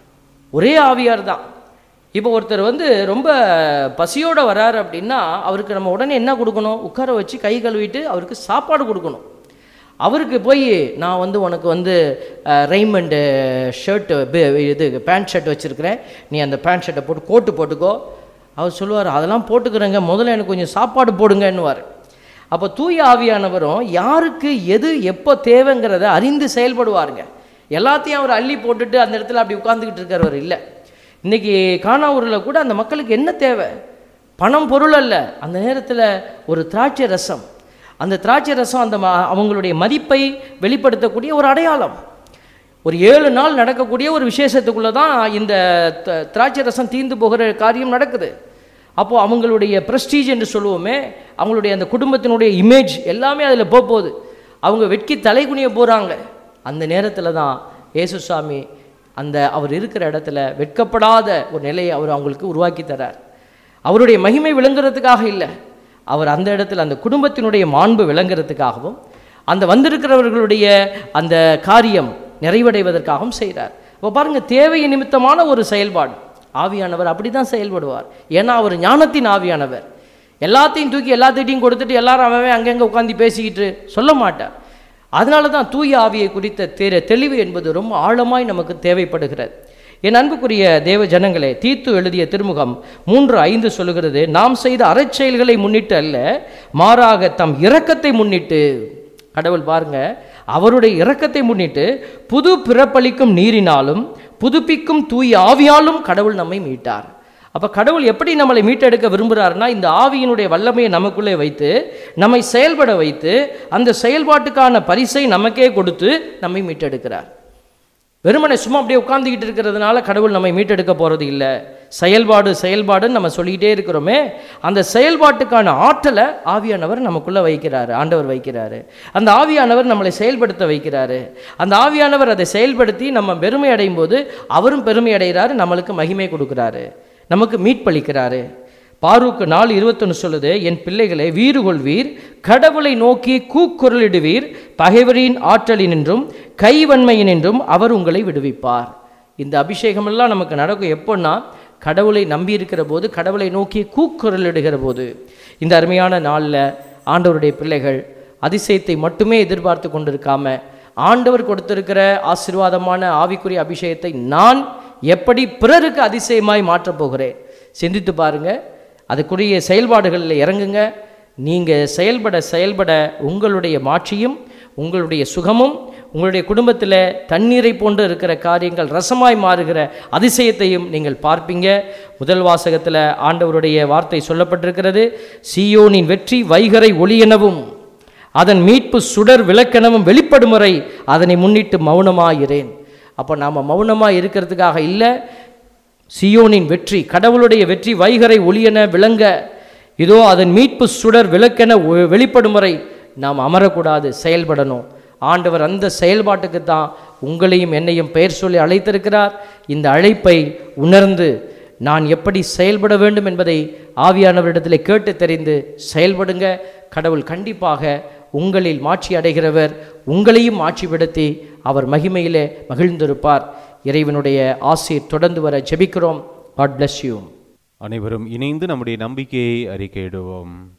ஒரே ஆவியார் தான் இப்போ ஒருத்தர் வந்து ரொம்ப பசியோடு வராரு அப்படின்னா அவருக்கு நம்ம உடனே என்ன கொடுக்கணும் உட்கார வச்சு கை கழுவிட்டு அவருக்கு சாப்பாடு கொடுக்கணும் அவருக்கு போய் நான் வந்து உனக்கு வந்து ரெய்மண்டு ஷர்ட்டு இது பேண்ட் ஷர்ட் வச்சுருக்கிறேன் நீ அந்த பேண்ட் ஷர்ட்டை போட்டு கோட்டு போட்டுக்கோ அவர் சொல்லுவார் அதெல்லாம் போட்டுக்கிறேங்க முதல்ல எனக்கு கொஞ்சம் சாப்பாடு போடுங்கன்னுவார் அப்போ தூய ஆவியானவரும் யாருக்கு எது எப்போ தேவைங்கிறத அறிந்து செயல்படுவாருங்க எல்லாத்தையும் அவர் அள்ளி போட்டுட்டு அந்த இடத்துல அப்படி உட்காந்துக்கிட்டு இருக்கிறவர் இல்லை இன்னைக்கு காணாவூரில் கூட அந்த மக்களுக்கு என்ன தேவை பணம் பொருள் அல்ல அந்த நேரத்தில் ஒரு திராட்சை ரசம் அந்த திராட்சை ரசம் அந்த ம- அவங்களுடைய மதிப்பை வெளிப்படுத்தக்கூடிய ஒரு அடையாளம் ஒரு ஏழு நாள் நடக்கக்கூடிய ஒரு விசேஷத்துக்குள்ளே தான் இந்த த- திராட்சை ரசம் தீர்ந்து போகிற காரியம் நடக்குது அப்போது அவங்களுடைய ப்ரெஸ்டீஜ் என்று சொல்லுவோமே அவங்களுடைய அந்த குடும்பத்தினுடைய இமேஜ் எல்லாமே அதில் போக போகுது அவங்க வெட்கி தலைகுனிய போகிறாங்க அந்த நேரத்தில் தான் இயேசுசாமி அந்த அவர் இருக்கிற இடத்துல வெட்கப்படாத ஒரு நிலையை அவர் அவங்களுக்கு உருவாக்கி தரார் அவருடைய மகிமை விளங்குறதுக்காக இல்லை அவர் அந்த இடத்துல அந்த குடும்பத்தினுடைய மாண்பு விளங்குறதுக்காகவும் அந்த வந்திருக்கிறவர்களுடைய அந்த காரியம் நிறைவடைவதற்காகவும் செய்கிறார் இப்போ பாருங்க தேவை நிமித்தமான ஒரு செயல்பாடு ஆவியானவர் அப்படி தான் செயல்படுவார் ஏன்னா அவர் ஞானத்தின் ஆவியானவர் எல்லாத்தையும் தூக்கி எல்லாத்திட்டையும் கொடுத்துட்டு எல்லாரும் அவன் அங்கங்கே உட்காந்து பேசிக்கிட்டு சொல்ல மாட்டார் அதனால தான் தூய ஆவியை குறித்த தெ தெளிவு என்பது ரொம்ப ஆழமாய் நமக்கு தேவைப்படுகிறது என் அன்புக்குரிய தேவ ஜனங்களே தீத்து எழுதிய திருமுகம் மூன்று ஐந்து சொல்லுகிறது நாம் செய்த அறச்செயல்களை முன்னிட்டு அல்ல மாறாக தம் இரக்கத்தை முன்னிட்டு கடவுள் பாருங்க அவருடைய இரக்கத்தை முன்னிட்டு புது பிறப்பளிக்கும் நீரினாலும் புதுப்பிக்கும் தூய ஆவியாலும் கடவுள் நம்மை மீட்டார் அப்போ கடவுள் எப்படி நம்மளை மீட்டெடுக்க விரும்புகிறாருன்னா இந்த ஆவியினுடைய வல்லமையை நமக்குள்ளே வைத்து நம்மை செயல்பட வைத்து அந்த செயல்பாட்டுக்கான பரிசை நமக்கே கொடுத்து நம்மை மீட்டெடுக்கிறார் வெறுமனை சும்மா அப்படியே உட்காந்துக்கிட்டு இருக்கிறதுனால கடவுள் நம்மை மீட்டெடுக்க போகிறது இல்லை செயல்பாடு செயல்பாடுன்னு நம்ம சொல்லிக்கிட்டே இருக்கிறோமே அந்த செயல்பாட்டுக்கான ஆற்றலை ஆவியானவர் நமக்குள்ளே வைக்கிறாரு ஆண்டவர் வைக்கிறாரு அந்த ஆவியானவர் நம்மளை செயல்படுத்த வைக்கிறாரு அந்த ஆவியானவர் அதை செயல்படுத்தி நம்ம பெருமை அடையும் போது அவரும் பெருமை அடைகிறாரு நம்மளுக்கு மகிமை கொடுக்குறாரு நமக்கு மீட்பளிக்கிறாரு பாரூக்கு நாலு இருபத்தொன்று சொல்லுது என் பிள்ளைகளை வீறு கொள்வீர் கடவுளை நோக்கி கூக்குரலிடுவீர் பகைவரின் ஆற்றலினின்றும் கைவன்மையினின்றும் அவர் உங்களை விடுவிப்பார் இந்த அபிஷேகமெல்லாம் நமக்கு நடக்கும் எப்போன்னா கடவுளை நம்பி இருக்கிற போது கடவுளை நோக்கி கூக்குரலிடுகிற போது இந்த அருமையான நாளில் ஆண்டவருடைய பிள்ளைகள் அதிசயத்தை மட்டுமே எதிர்பார்த்து கொண்டிருக்காம ஆண்டவர் கொடுத்திருக்கிற ஆசீர்வாதமான ஆவிக்குரிய அபிஷேகத்தை நான் எப்படி பிறருக்கு அதிசயமாய் மாற்றப் போகிறேன் சிந்தித்து பாருங்க அதுக்குரிய செயல்பாடுகளில் இறங்குங்க நீங்கள் செயல்பட செயல்பட உங்களுடைய மாட்சியும் உங்களுடைய சுகமும் உங்களுடைய குடும்பத்தில் தண்ணீரை போன்று இருக்கிற காரியங்கள் ரசமாய் மாறுகிற அதிசயத்தையும் நீங்கள் பார்ப்பீங்க முதல் வாசகத்தில் ஆண்டவருடைய வார்த்தை சொல்லப்பட்டிருக்கிறது சியோனின் வெற்றி வைகரை ஒளியெனவும் அதன் மீட்பு சுடர் விளக்கெனவும் வெளிப்படும் வரை அதனை முன்னிட்டு மௌனமாகிறேன் அப்போ நாம் மௌனமாக இருக்கிறதுக்காக இல்லை சியோனின் வெற்றி கடவுளுடைய வெற்றி வைகரை ஒளியென விளங்க இதோ அதன் மீட்பு சுடர் விளக்கென ஒ- வெளிப்படும் வரை நாம் அமரக்கூடாது செயல்படணும் ஆண்டவர் அந்த செயல்பாட்டுக்கு தான் உங்களையும் என்னையும் பெயர் சொல்லி அழைத்திருக்கிறார் இந்த அழைப்பை உணர்ந்து நான் எப்படி செயல்பட வேண்டும் என்பதை ஆவியானவரிடத்தில் கேட்டு தெரிந்து செயல்படுங்க கடவுள் கண்டிப்பாக உங்களில் மாட்சி அடைகிறவர் உங்களையும் மாட்சிப்படுத்தி அவர் மகிமையிலே மகிழ்ந்திருப்பார் இறைவனுடைய ஆசீர் தொடர்ந்து வர ஜெபிக்கிறோம் காட் bless யூ அனைவரும் இணைந்து நம்முடைய நம்பிக்கையை அறிக்கையிடுவோம்